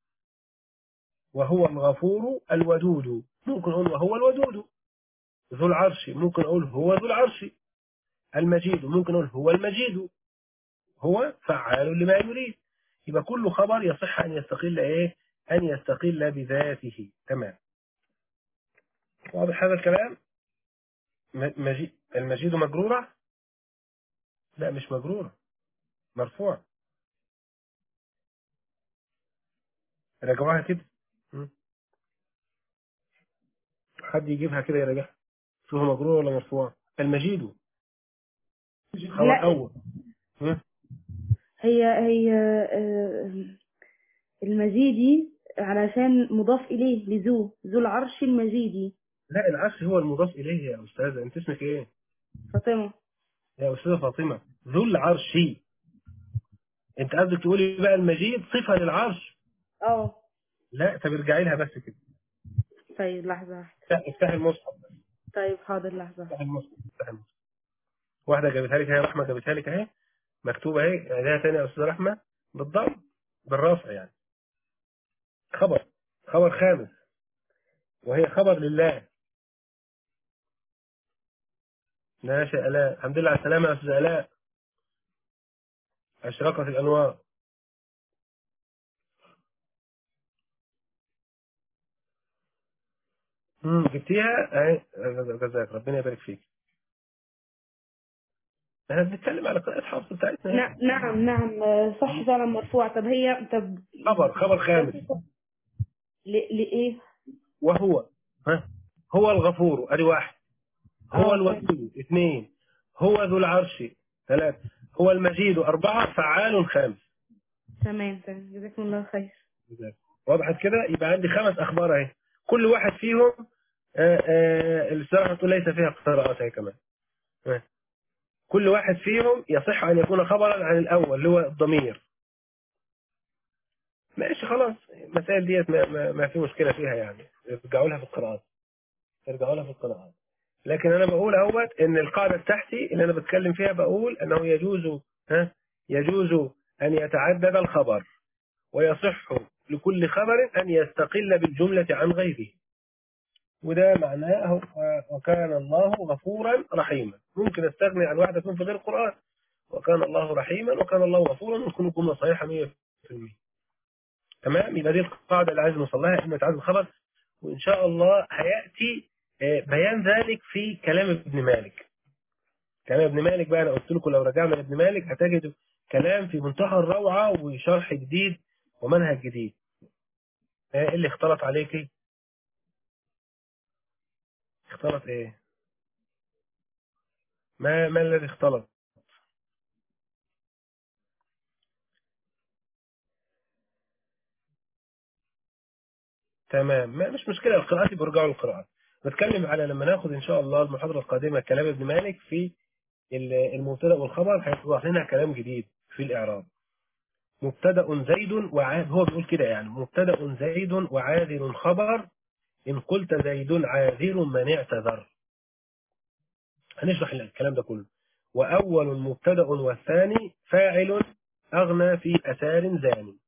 وهو الغفور الودود ممكن نقول وهو الودود ذو العرش ممكن نقول هو ذو العرش المجيد ممكن نقول هو المجيد هو فعال لما يريد يبقى كل خبر يصح أن يستقل إيه أن يستقل بذاته تمام واضح هذا الكلام مجيد المجيد مجرورة لا مش مجرورة مرفوع رجعوها كده حد يجيبها كده يراجعها شوفها مجرورة ولا مرفوع المجيد خبر أول هي هي المجيدي علشان مضاف إليه لذو ذو العرش المجيدي لا العرش هو المضاف إليه يا أستاذة أنت اسمك إيه؟ فاطمة يا استاذه فاطمه ذو العرش انت قصدك تقولي بقى المجيد صفه للعرش اه لا طب ارجعي لها بس كده طيب لحظة واحدة افتح- افتحي المصحف طيب حاضر لحظة افتحي المصحف افتحي المصحف واحده جابتها لك اهي رحمه جابتها لك اهي مكتوبه اهي اعيدها تاني يا استاذه رحمه بالضبط بالرفع يعني خبر خبر خامس وهي خبر لله ماشي يا الاء الحمد لله على السلامه يا استاذه الاء اشرقت الانوار امم جبتيها اهي جزاك ربنا يبارك فيك احنا بنتكلم على قراءة حفص بتاعتنا اهي. نعم نعم نعم آه، صح فعلا مرفوع طب هي طب خبر خبر خامس ل- لإيه؟ وهو ها هو الغفور ادي واحد هو آه، الودود اثنين هو ذو العرش ثلاث هو المجيد أربعة فعال خامس تمام تمام جزاكم الله خير وضحت كده يبقى عندي خمس أخبار أهي كل واحد فيهم آه، آه، الصراحة تقول ليس فيها قراءات أهي كمان آه. كل واحد فيهم يصح أن يكون خبرا عن الأول اللي هو الضمير ماشي خلاص المسائل ديت ما, ما, ما في مشكلة فيها يعني ارجعوا لها في القراءات ارجعوا لها في القراءات لكن انا بقول اهوت ان القاعده بتاعتي اللي انا بتكلم فيها بقول انه يجوز ها يجوز ان يتعدد الخبر ويصح لكل خبر ان يستقل بالجمله عن غيره وده معناه وكان الله غفورا رحيما ممكن استغني عن واحده تكون في غير القران وكان الله رحيما وكان الله غفورا وتكون الجمله صحيحه 100% تمام يبقى دي القاعده اللي عايز نوصل لها ان يتعدد الخبر وان شاء الله هياتي آه، بيان ذلك في كلام ابن مالك كلام ابن مالك بقى انا قلت لكم لو رجعنا لابن مالك هتجدوا كلام في منتهى الروعه وشرح جديد ومنهج جديد آه، ايه اللي اختلط عليكي اختلط ايه ما ما الذي اختلط تمام ما مش مشكله القراءات برجعوا للقراءات بتكلم على لما ناخد ان شاء الله المحاضره القادمه كلام ابن مالك في ال- المبتدا والخبر هيوضح لنا كلام جديد في الاعراب مبتدا زيد وعاد هو بيقول كده يعني مبتدا زيد وعاذر خبر ان قلت زيد عاذر من اعتذر هنشرح الكلام ده كله واول مبتدا والثاني فاعل اغنى في اثار زاني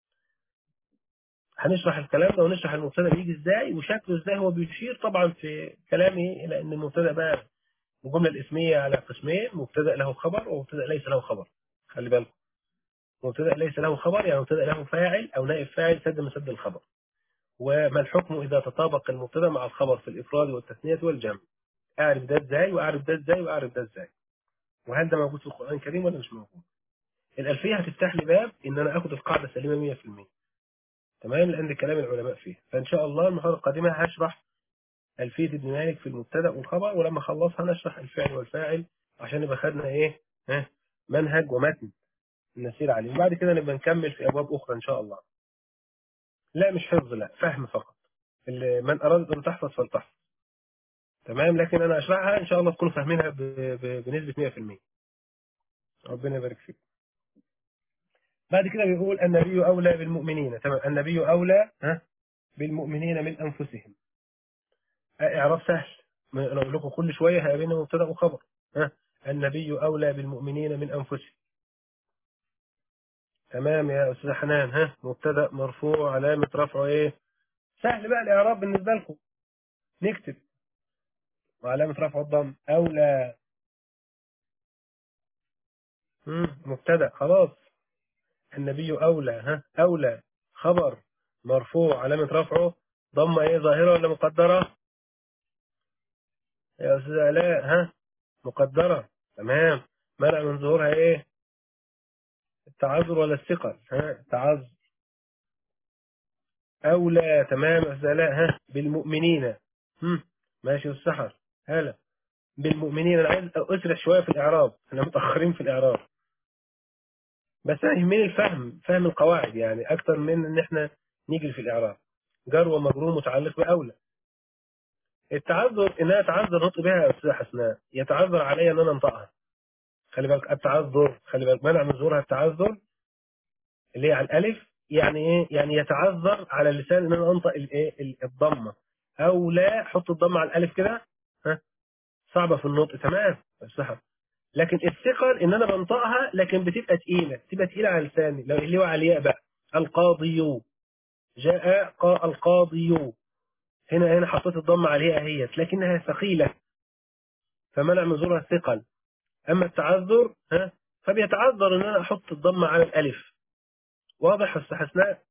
هنشرح الكلام ده ونشرح المبتدا بيجي ازاي وشكله ازاي هو بيشير طبعا في كلامه الى ان المبتدا بقى الجمله الاسميه على قسمين مبتدا له خبر ومبتدا ليس له خبر خلي بالكم مبتدا ليس له خبر يعني مبتدا له فاعل او نائب فاعل سد من سد الخبر وما الحكم اذا تطابق المبتدا مع الخبر في الافراد والتثنيه والجمع اعرف ده ازاي واعرف ده ازاي واعرف ده ازاي وهل ده موجود في القران الكريم ولا مش موجود الالفيه هتفتح لي باب ان انا اخد القاعده سليمه 100% تمام لان كلام العلماء فيه فان شاء الله المحاضره القادمه هشرح الفيه ابن مالك في المبتدا والخبر ولما اخلصها نشرح الفعل والفاعل عشان يبقى خدنا ايه ها منهج ومتن نسير عليه وبعد كده نبقى نكمل في ابواب اخرى ان شاء الله لا مش حفظ لا فهم فقط اللي من اراد ان تحفظ فلتحفظ تمام لكن انا اشرحها ان شاء الله تكونوا فاهمينها ب... ب... بنسبه 100% ربنا يبارك فيك بعد كده بيقول النبي اولى بالمؤمنين تمام النبي اولى ها بالمؤمنين من انفسهم اعراب سهل ما انا اقول لكم كل شويه هيقابلنا مبتدا وخبر ها النبي اولى بالمؤمنين من انفسهم تمام يا استاذ حنان ها مبتدا مرفوع علامه رفعه ايه سهل بقى الاعراب بالنسبه لكم نكتب وعلامه رفع الضم اولى مم، مبتدا خلاص النبي اولى ها اولى خبر مرفوع علامه رفعه ضمه ايه ظاهره ولا مقدره يا استاذ الاء ها مقدره تمام منع من ظهورها ايه التعذر ولا الثقل ها التعذر أولى تمام يا أستاذ آلاء ها بالمؤمنين هم ماشي والسحر هلا بالمؤمنين أنا عايز أسرع شوية في الإعراب احنا متأخرين في الإعراب بس أنا يهمني الفهم فهم القواعد يعني أكتر من إن احنا نجري في الإعراب جر ومجرور متعلق بأولى التعذر إن أنا أتعذر نطق بها يا أستاذ حسناء يتعذر علي إن أنا أنطقها خلي بالك التعذر خلي بالك منع من ظهورها التعذر اللي هي على الالف يعني ايه يعني يتعذر على اللسان ان انا انطق الايه ال- الضمه او لا حط الضمه على الالف كده ها صعبه في النطق تمام الصحه لكن الثقل ان انا بنطقها لكن بتبقى تقيله تبقى تقيله على لساني لو اللي هو على الياء بقى القاضي جاء قا القاضي هنا هنا حطيت الضمه على الياء اهيت لكنها ثقيله فمنع من ظهورها الثقل اما التعذر ها فبيتعذر ان انا احط الضمه على الالف واضح يا أستاذ حسناء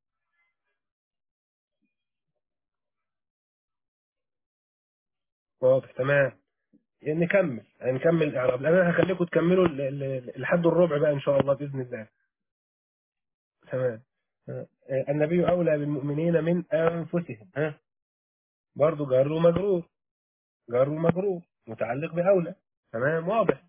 واضح تمام نكمل نكمل الاعراب لان انا هخليكم تكملوا ل- ل- لحد الربع بقى ان شاء الله باذن الله تمام آه، النبي اولى بالمؤمنين من انفسهم ها برضه جر ومجرور جر ومجرور متعلق باولى تمام واضح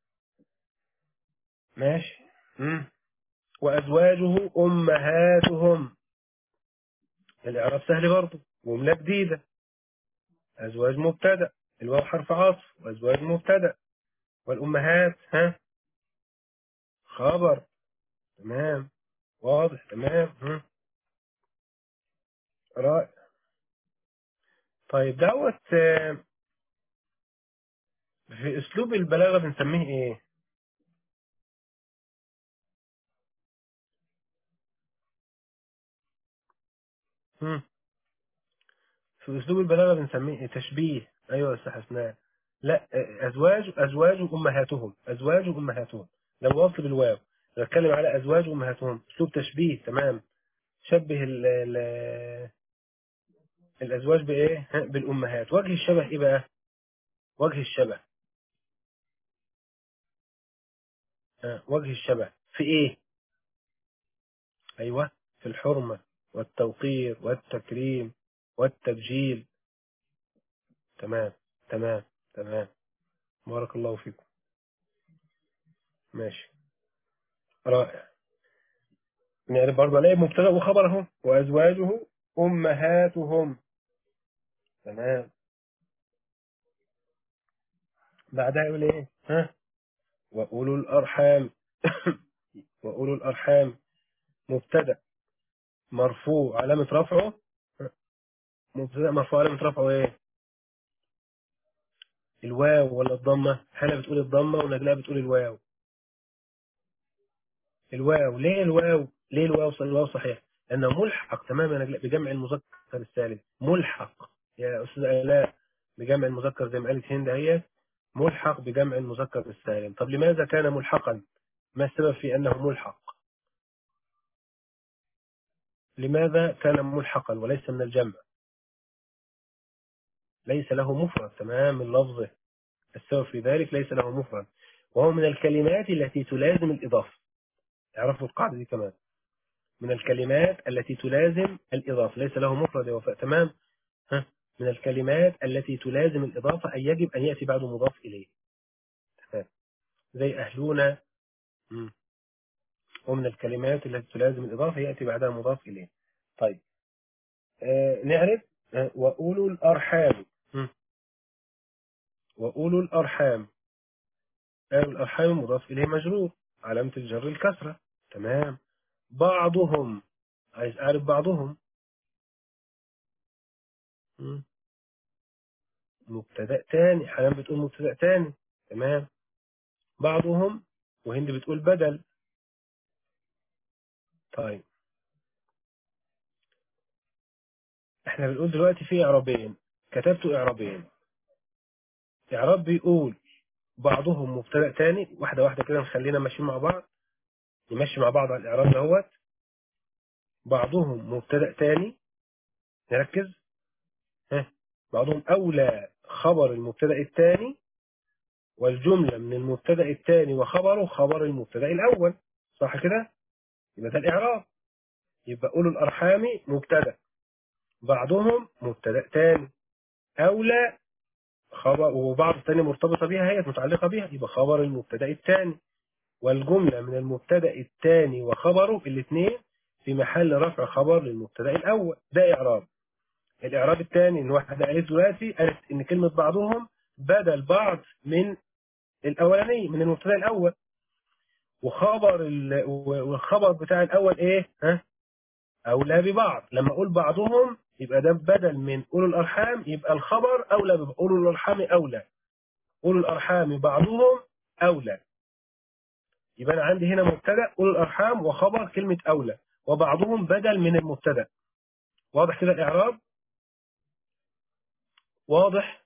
ماشي مم. وازواجه امهاتهم الاعراب سهل برضه جمله جديده ازواج مبتدا الواو حرف عطف وازواج مبتدا والامهات ها خبر تمام واضح تمام مم. رائع طيب دوت آه، في اسلوب البلاغه بنسميه ايه مم. في اسلوب البلاغه بنسميه إيه؟ تشبيه ايوه يا استاذ حسناء لا آه، ازواج ازواج امهاتهم ازواج امهاتهم ده الوصل بالواو بتكلم على ازواج امهاتهم اسلوب تشبيه تمام شبه ال ال الازواج بايه ها، بالامهات وجه الشبه ايه بقى وجه الشبه ها، وجه الشبه في ايه ايوه في الحرمه والتوقير والتكريم والتبجيل تمام تمام تمام بارك الله فيكم ماشي رائع نعرف برضه الاقي مبتدا وخبر اهو وازواجه امهاتهم تمام بعدها يقول ايه ها واولو الارحام واولو الارحام مبتدا مرفوع علامه رفعه مبتدا مرفوع علامه رفعه ايه الواو ولا الضمه حلا بتقول الضمه ونجلاء بتقول الواو الواو ليه الواو ليه الواو الواو صحيح لانه ملحق تماما يا نجلاء بجمع المذكر السالم ملحق يا استاذ الاء بجمع المذكر زي ما قالت هند هي ملحق بجمع المذكر السالم طب لماذا كان ملحقا ما السبب في انه ملحق لماذا كان ملحقا وليس من الجمع ليس له مفرد تمام من لفظه السبب في ذلك ليس له مفرد وهو من الكلمات التي تلازم الإضافة اعرفوا القاعدة دي كمان من الكلمات التي تلازم الإضافة ليس له مفرد يا وفاء تمام ها من الكلمات التي تلازم الإضافة أي يجب أن يأتي بعد مضاف إليه تمام زي أهلنا مم. ومن الكلمات التي تلازم الإضافة يأتي بعدها مضاف إليه طيب آه نعرف آه وأولو الأرحام مم. وأولو الأرحام أولو الأرحام مضاف إليه مجرور علامة الجر الكسرة تمام بعضهم عايز أعرف بعضهم مم. مبتدأ تاني حنان بتقول مبتدأ تاني تمام بعضهم وهند بتقول بدل طيب احنا بنقول دلوقتي في إعرابين كتبت إعرابين إعراب بيقول بعضهم مبتدأ تاني واحدة واحدة كده نخلينا ماشيين مع بعض نمشي مع بعض على الإعراب دهوت بعضهم مبتدأ تاني نركز ها بعضهم أولى خبر المبتدأ الثاني والجملة من المبتدأ الثاني وخبره خبر المبتدأ الأول صح كده؟ يبقى ده الإعراب يبقى أولو الأرحام مبتدأ بعضهم مبتدأ ثاني أولى خبر وبعض الثاني مرتبطة بها هي متعلقة بها يبقى خبر المبتدأ الثاني والجملة من المبتدأ الثاني وخبره الاثنين في محل رفع خبر للمبتدأ الأول ده إعراب الإعراب الثاني إن واحدة قالت دلوقتي قالت إن كلمة بعضهم بدل بعض من الاولاني من المبتدا الاول وخبر ال... والخبر بتاع الاول ايه ها اولى ببعض لما اقول بعضهم يبقى ده بدل من اولو الارحام يبقى الخبر اولى ببعض اولو الارحام اولى اولو الارحام بعضهم اولى يبقى انا عندي هنا مبتدا اولو الارحام وخبر كلمه اولى وبعضهم بدل من المبتدا واضح كده الاعراب واضح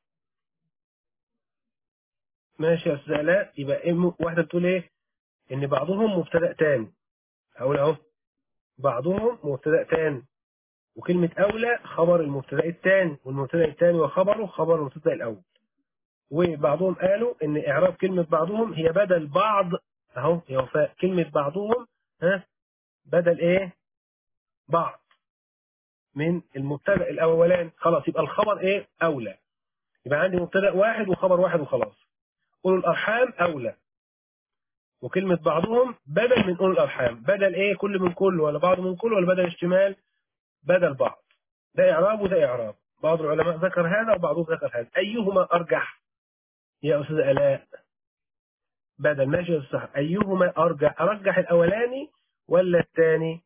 ماشي يا استاذ الاء يبقى إيه م- واحده بتقول ايه ان بعضهم مبتدا تاني هقول اهو بعضهم مبتدا تاني وكلمه اولى خبر المبتدا الثاني والمبتدا الثاني وخبره خبر المبتدا الاول وبعضهم قالوا ان اعراب كلمه بعضهم هي بدل بعض اهو يا وفاء كلمه بعضهم ها بدل ايه بعض من المبتدا الاولاني خلاص يبقى الخبر ايه اولى يبقى عندي مبتدا واحد وخبر واحد وخلاص اولو الارحام اولى وكلمه بعضهم بدل من اولو الارحام بدل ايه كل من كل ولا بعض من كل ولا بدل اشتمال بدل بعض ده اعراب وده اعراب بعض العلماء ذكر هذا وبعضهم ذكر هذا ايهما ارجح يا استاذ الاء بدل ماشي يا أستاذ صح ايهما ارجح ارجح الاولاني ولا الثاني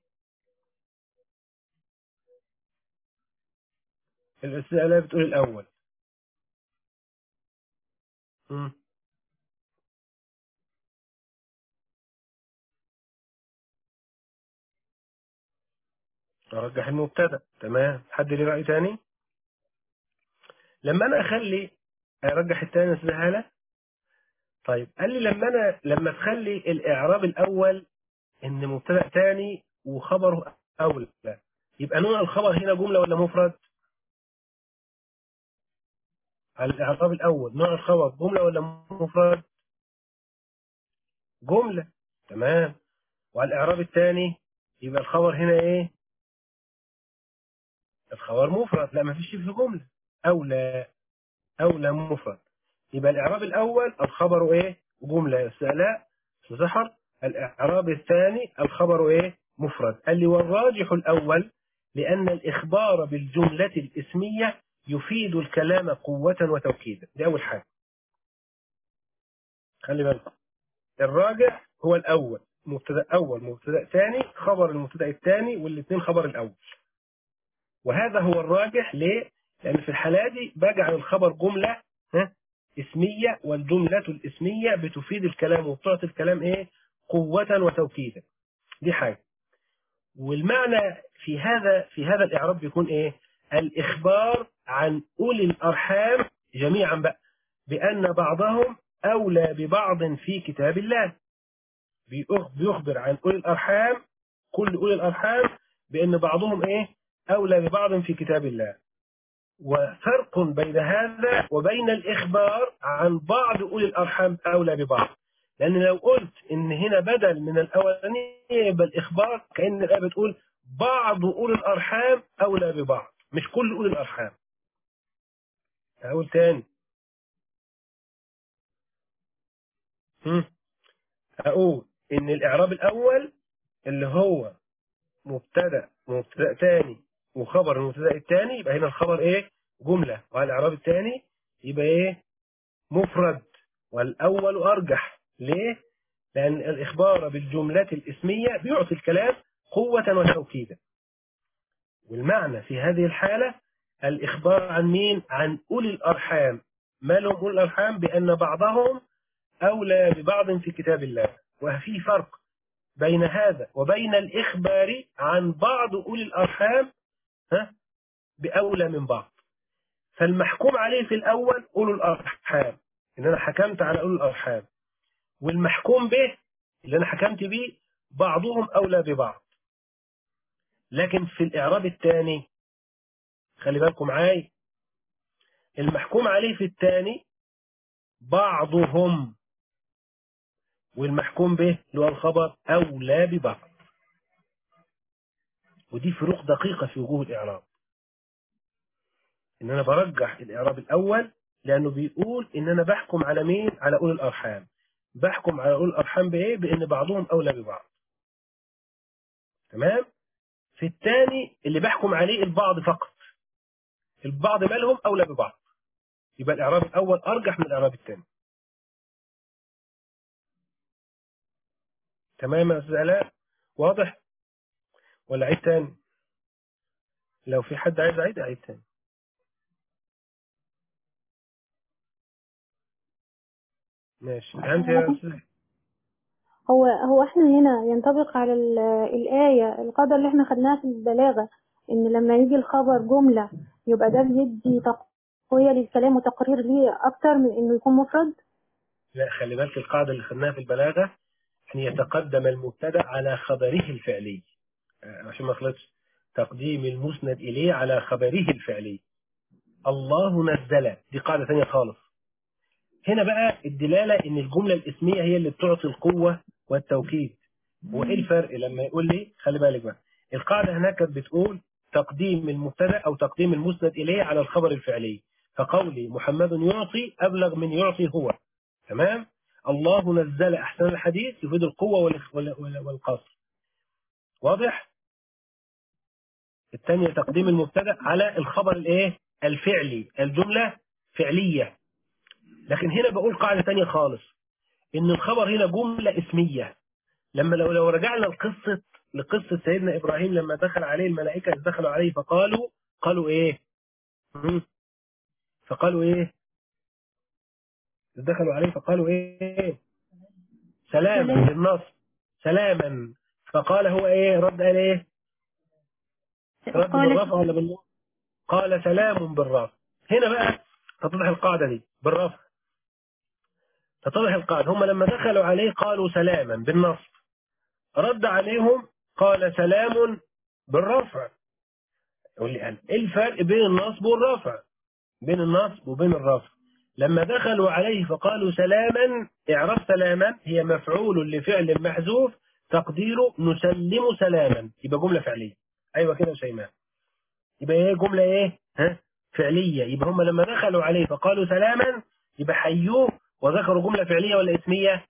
الاستاذ الاء بتقول الاول مم. ارجح المبتدا تمام حد ليه راي تاني لما انا اخلي ارجح الثاني يا استاذ هاله طيب قال لي لما انا لما تخلي الاعراب الاول ان مبتدا ثاني وخبره اولى يبقى نوع الخبر هنا جمله ولا مفرد على الاعراب الاول نوع الخبر جمله ولا مفرد جمله تمام وعلى الاعراب الثاني يبقى الخبر هنا ايه الخبر مفرد لا ما فيش في جمله اولى اولى مفرد يبقى الاعراب الاول الخبر ايه جمله يا استعلاء سحر الاعراب الثاني الخبر ايه مفرد قال لي والراجح الاول لان الاخبار بالجمله الاسميه يفيد الكلام قوه وتوكيدا دي اول حاجه خلي بالك الراجح هو الاول مبتدا اول مبتدا ثاني خبر المبتدا الثاني والاثنين خبر الاول وهذا هو الراجح ليه لان في الحاله دي بجعل الخبر جمله ها اسميه والجمله الاسميه بتفيد الكلام وبتعطي الكلام ايه قوه وتوكيدا دي حاجه والمعنى في هذا في هذا الاعراب بيكون ايه الاخبار عن اولي الارحام جميعا بقى بان بعضهم اولى ببعض في كتاب الله بيخ- بيخبر عن اولي الارحام كل اولي الارحام بان بعضهم ايه اولى ببعض في كتاب الله وفرق بين هذا وبين الإخبار عن بعض أولي الأرحام أولى ببعض لأن لو قلت إن هنا بدل من الأولانية يبقى الإخبار كأن الآية بتقول بعض أولي الأرحام أولى ببعض مش كل أولي الأرحام أقول تاني هم. أقول إن الإعراب الأول اللي هو مبتدأ مبتدأ تاني وخبر المبتدأ الثاني يبقى هنا الخبر ايه جملة وعلى الإعراب الثاني يبقى ايه مفرد والأول أرجح ليه لأن الإخبار بالجملة الإسمية بيعطي الكلام قوة وتوكيدا والمعنى في هذه الحالة الإخبار عن مين عن أولي الأرحام ما لهم أولي الأرحام بأن بعضهم أولى ببعض في كتاب الله وفي فرق بين هذا وبين الإخبار عن بعض أولي الأرحام ها بأولى من بعض فالمحكوم عليه في الأول أولو الأرحام إن أنا حكمت على أولو الأرحام والمحكوم به اللي أنا حكمت به بعضهم أولى ببعض لكن في الإعراب الثاني خلي بالكم معاي المحكوم عليه في الثاني بعضهم والمحكوم به اللي هو الخبر أولى ببعض ودي فروق دقيقة في وجوه الإعراب إن أنا برجح الإعراب الأول لأنه بيقول إن أنا بحكم على مين؟ على أولي الأرحام بحكم على أولي الأرحام بإيه؟ بإن بعضهم أولى ببعض تمام؟ في الثاني اللي بحكم عليه البعض فقط البعض مالهم أولى ببعض يبقى الإعراب الأول أرجح من الإعراب الثاني تمام يا أستاذ آلاء واضح ولا عيد تاني لو في حد عايز عيد عيد تاني ماشي فهمت يا أستاذ هو هو احنا هنا ينطبق على ال- الآية القدر اللي احنا خدناها في البلاغة ان لما يجي الخبر جملة يبقى ده بيدي تقوية للكلام وتقرير ليه اكتر من انه يكون مفرد لا خلي بالك القاعدة اللي خدناها في البلاغة أن يتقدم المبتدأ على خبره الفعلي آه، عشان ما اخلطش تقديم المسند إليه على خبره الفعلي الله نزل دي قاعدة ثانية خالص هنا بقى الدلالة ان الجملة الاسمية هي اللي بتعطي القوة والتوكيد هو ايه الفرق لما يقول لي خلي بالك بقى القاعدة هناك كانت بتقول تقديم المبتدا او تقديم المسند اليه على الخبر الفعلي فقولي محمد يعطي ابلغ من يعطي هو تمام الله نزل احسن الحديث يفيد القوة وال- وال- وال- والقصر واضح الثانية تقديم المبتدا على الخبر الايه الفعلي الجملة فعلية لكن هنا بقول قاعدة تانية خالص ان الخبر هنا جملة اسمية لما لو لو رجعنا لقصة لقصة سيدنا ابراهيم لما دخل عليه الملائكة دخلوا عليه فقالوا قالوا ايه مم. فقالوا ايه دخلوا عليه فقالوا ايه سلاما سلام. بالنص سلاما فقال هو ايه رد قال ايه رد قال بالرفع ولا بالنص قال سلام بالرفع هنا بقى تتضح القاعدة دي بالرفع تتضح القاعدة هم لما دخلوا عليه قالوا سلاما بالنصب رد عليهم قال سلام بالرفع يقول لي أنا ايه الفرق بين النصب والرفع بين النصب وبين الرفع لما دخلوا عليه فقالوا سلاما اعرف سلاما هي مفعول لفعل محذوف تقديره نسلم سلاما يبقى جملة فعلية ايوه كده يا شيماء يبقى ايه جملة ايه ها فعلية يبقى هم لما دخلوا عليه فقالوا سلاما يبقى حيوه وذكروا جملة فعلية ولا اسمية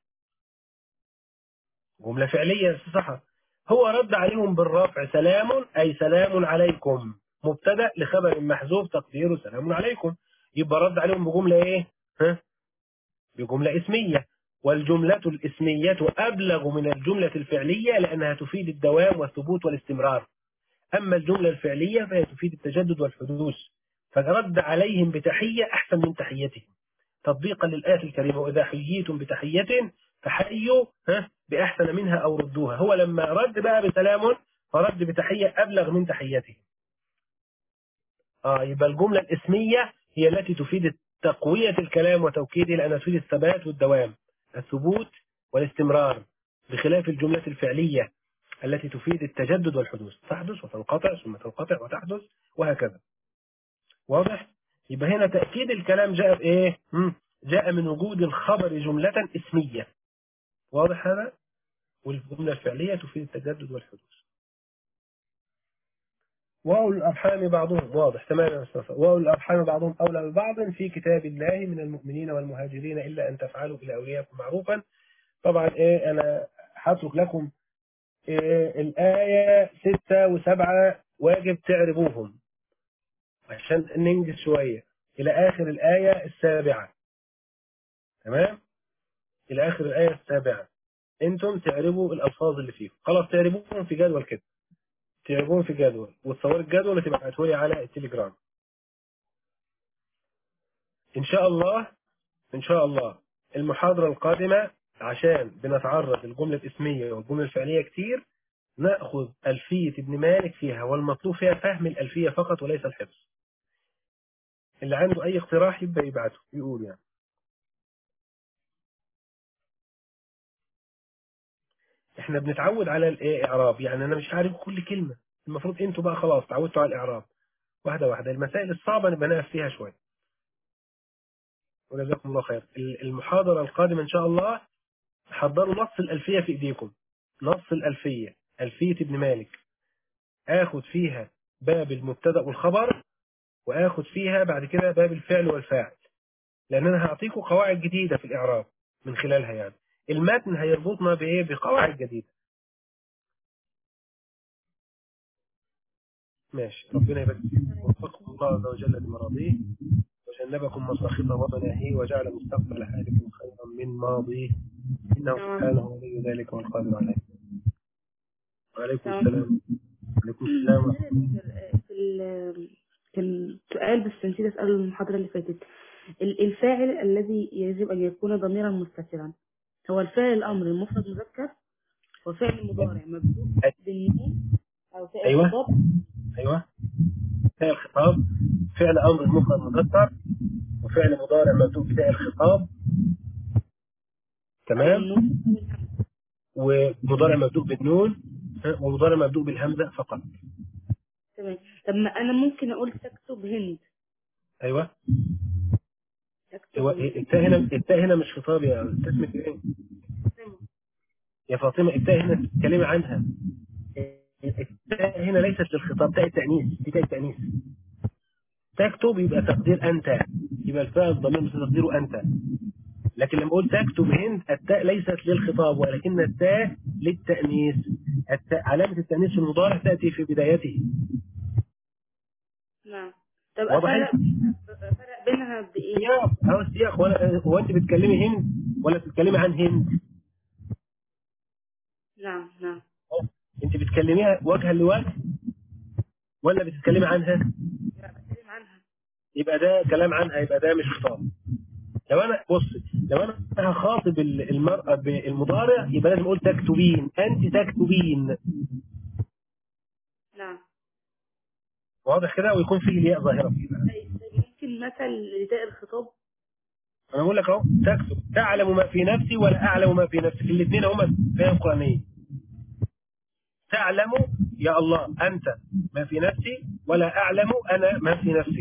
جملة فعلية صح هو رد عليهم بالرفع سلام أي سلام عليكم مبتدأ لخبر محذوف تقديره سلام عليكم يبقى رد عليهم بجملة ايه ها بجملة اسمية والجملة الاسمية أبلغ من الجملة الفعلية لأنها تفيد الدوام والثبوت والاستمرار أما الجملة الفعلية فهي تفيد التجدد والحدوث فرد عليهم بتحية أحسن من تحيتهم تطبيقا للآية الكريمة وإذا حييتم بتحية فحيوا ها بأحسن منها أو ردوها هو لما رد بقى بسلام فرد بتحية أبلغ من تحيته آه يبقى الجملة الاسمية هي التي تفيد تقوية الكلام وتوكيده لأنها تفيد الثبات والدوام الثبوت والاستمرار بخلاف الجملة الفعلية التي تفيد التجدد والحدوث تحدث وتنقطع ثم تنقطع وتحدث وهكذا واضح يبقى هنا تأكيد الكلام جاء بإيه مم. جاء من وجود الخبر جملة اسمية واضح هذا والجملة الفعلية تفيد التجدد والحدوث وأولو الأرحام بعضهم واضح تمام يا مصطفى وأولو الأرحام بعضهم أولى ببعض في كتاب الله من المؤمنين والمهاجرين إلا أن تفعلوا إلى أولياءكم معروفا طبعا إيه أنا هترك لكم إيه الآية ستة وسبعة واجب تعرفوهم عشان ننجز شوية إلى آخر الآية السابعة تمام إلى آخر الآية السابعة أنتم تعرفوا الألفاظ اللي فيه خلاص تعرفوهم في جدول كده تعرفوهم في جدول وتصور الجدول وتبعته لي على التليجرام إن شاء الله إن شاء الله المحاضرة القادمة عشان بنتعرض للجملة الاسمية والجملة الفعلية كتير نأخذ ألفية ابن مالك فيها والمطلوب فيها فهم الألفية فقط وليس الحفظ اللي عنده أي اقتراح يبقى يبعته يقول يعني احنا بنتعود على الاعراب يعني انا مش عارف كل كلمة المفروض انتوا بقى خلاص تعودتوا على الاعراب واحدة واحدة المسائل الصعبة نبقى نقف فيها شوية وجزاكم الله خير المحاضرة القادمة ان شاء الله حضروا نص الألفية في ايديكم نص الألفية ألفية ابن مالك اخد فيها باب المبتدأ والخبر واخد فيها بعد كده باب الفعل والفاعل لان انا هعطيكم قواعد جديدة في الاعراب من خلالها يعني المتن هيربطنا بايه بقواعد جديدة ماشي ربنا يبارك فيكم وفقكم الله عز وجل لمراضيه وجنبكم مساخطه ومناهيه وجعل مستقبل حالكم خيرا من ماضيه إنه تمام. سبحانه ولي ذلك والقادر عليه وعليكم تمام. السلام وعليكم السلام ورحمة الله. في ال- كان سؤال بس نسيت اساله المحاضره اللي فاتت ال- الفاعل الذي يجب ان يكون ضميرا مستترا هو الفاعل الامر المفرد مذكر وفعل مضارع مبدوء بالنون او فعل أيوة. خطاب أيوة فعل الخطاب فعل أمر مفرد مذكر وفعل مضارع مبدوء بداية الخطاب أو تمام النون أو الهمزة. ومضارع مبدوء بالنون ها، ومضارع مبدوء بالهمزة فقط تمام طب ما انا ممكن اقول تكتب هند أيوة تكتب هو التاء هنا التاء هنا مش خطاب يا أستاذ اسمك إيه؟ يا فاطمة التاء هنا تتكلمي عنها التاء هنا ليست للخطاب تاء التأنيث دي تاء التأنيث تكتب يبقى تقدير أنت يبقى الفاعل الضمير مثل تقديره أنت لكن لما أقول تكتب هند التاء ليست للخطاب ولكن التاء للتأنيث التاء علامة التأنيث في المضارع تأتي في بدايته نعم طب واضح افرق افرق بينها بايه سياق هو السياق ولا هو أنت بتتكلمي هند ولا بتتكلمي عن هند نعم نعم أنت بتكلميها وجها لوجه ولا بتتكلمي عنها لا بتكلم عنها يبقى ده كلام عنها يبقى ده مش خطاب لو انا بص لو انا هخاطب ال- المرأة بالمضارع يبقى لازم اقول تكتبين انت تكتبين نعم واضح كده ويكون فيه الياء ظاهرة فيه بقى. طيب طيب ممكن مثل لتاء الخطاب انا بقول لك اهو تكتب تعلم ما في نفسي ولا اعلم ما في نفسك الاثنين هما فهم قرانيه تعلم يا الله انت ما في نفسي ولا اعلم انا ما في نفسك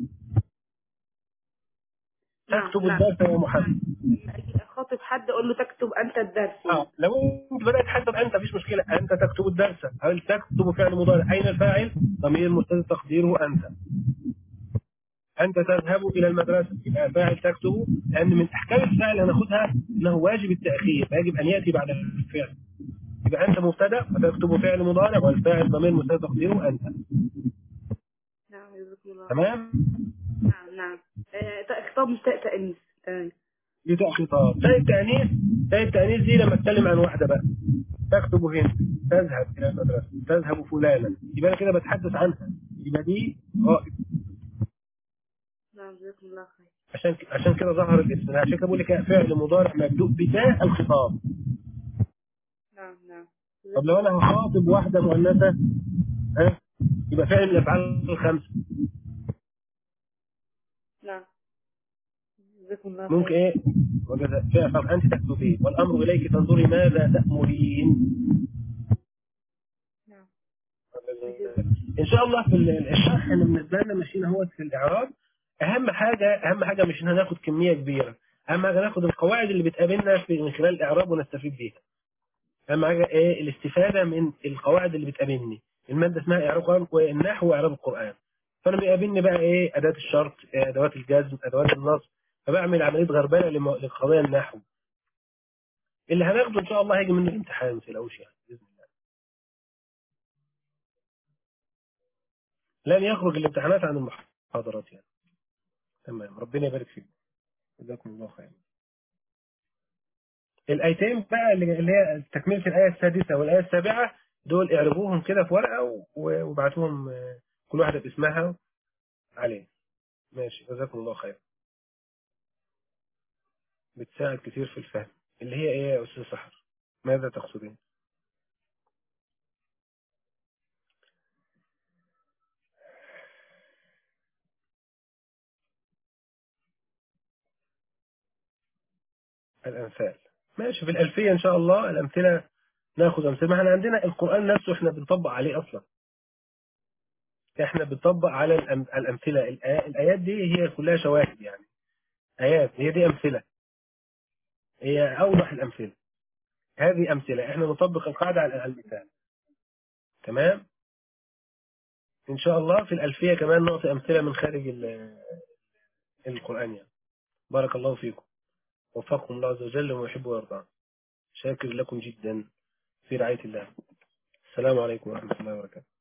نعم، تكتب نعم. الدرس يا محمد لما اجي اخاطب حد اقول له تكتب انت الدرس اه لو انت بدات حسب انت مفيش مشكله انت تكتب الدرس هل تكتب فعل مضارع اين الفاعل ضمير مستتر تقديره انت انت تذهب الى المدرسه يبقى فاعل تكتبه لان من احكام الفاعل هناخدها انه واجب التاخير فيجب ان ياتي بعد الفعل يبقى انت مبتدا فتكتب فعل مضارع والفاعل ضمير مستتر تقديره انت نعم جزاكم الله تمام نعم نعم آه، تاء خطاب مش تاء تأنيث تمام دي تاء خطاب تاء التانيث تاء التانيث دي لما اتكلم عن واحده بقى تكتب هنا تذهب الى المدرسه تذهب فلانا يبقى انا كده بتحدث عنها يبقى دي غائب نعم جزاكم الله خير عشان عشان كده ظهر الاسم ده. عشان كده بقول لك فعل مضارع مبدوء بتاء الخطاب نعم نعم طب لو انا هخاطب واحده مؤنثه ها يبقى فعل من الافعال الخمسه نعم جزاكم الله ممكن خير ايه وجزاء فعل طب انت تكتبين والامر اليك تنظري ماذا تامرين نعم ان شاء الله في ال- الشرح احنا بالنسبه لنا ماشيين اهوت في الاعراب اهم حاجه اهم حاجه مش ان هناخد كميه كبيره اهم حاجه ناخد القواعد اللي بتقابلنا في من خلال الاعراب ونستفيد بيها اهم حاجه ايه الاستفاده من القواعد اللي بتقابلني الماده اسمها اعراب القران والنحو واعراب القران فانا بيقابلني بقى ايه اداه الشرط إيه ادوات الجزم ادوات النصب فبعمل عمليه غربله لم- لقضايا النحو اللي هناخده ان شاء الله هيجي منه الامتحان ما تقلقوش يعني باذن الله لن يخرج الامتحانات عن المحاضرات يعني تمام ربنا يبارك فيك جزاكم الله خير الايتين بقى اللي اللي هي تكمله الايه السادسه والايه السابعه دول اعربوهم كده في ورقه و- وابعتوهم آه، كل واحده باسمها عليه ماشي جزاكم الله خير بتساعد كتير في الفهم اللي هي ايه يا استاذ سحر ماذا تقصدين الأمثال ماشي في الألفية إن شاء الله الأمثلة ناخذ أمثلة ما احنا عندنا القرآن نفسه احنا بنطبق عليه أصلا احنا بنطبق على الأم- الأمثلة الآ- الآيات دي هي كلها شواهد يعني آيات هي دي أمثلة هي أوضح الأمثلة هذه أمثلة احنا نطبق القاعدة على المثال تمام إن شاء الله في الألفية كمان نعطي أمثلة من خارج ال- القرآن يعني بارك الله فيكم وفقكم الله عز وجل وما يحب ويرضى شاكر لكم جدا في رعاية الله السلام عليكم ورحمة الله وبركاته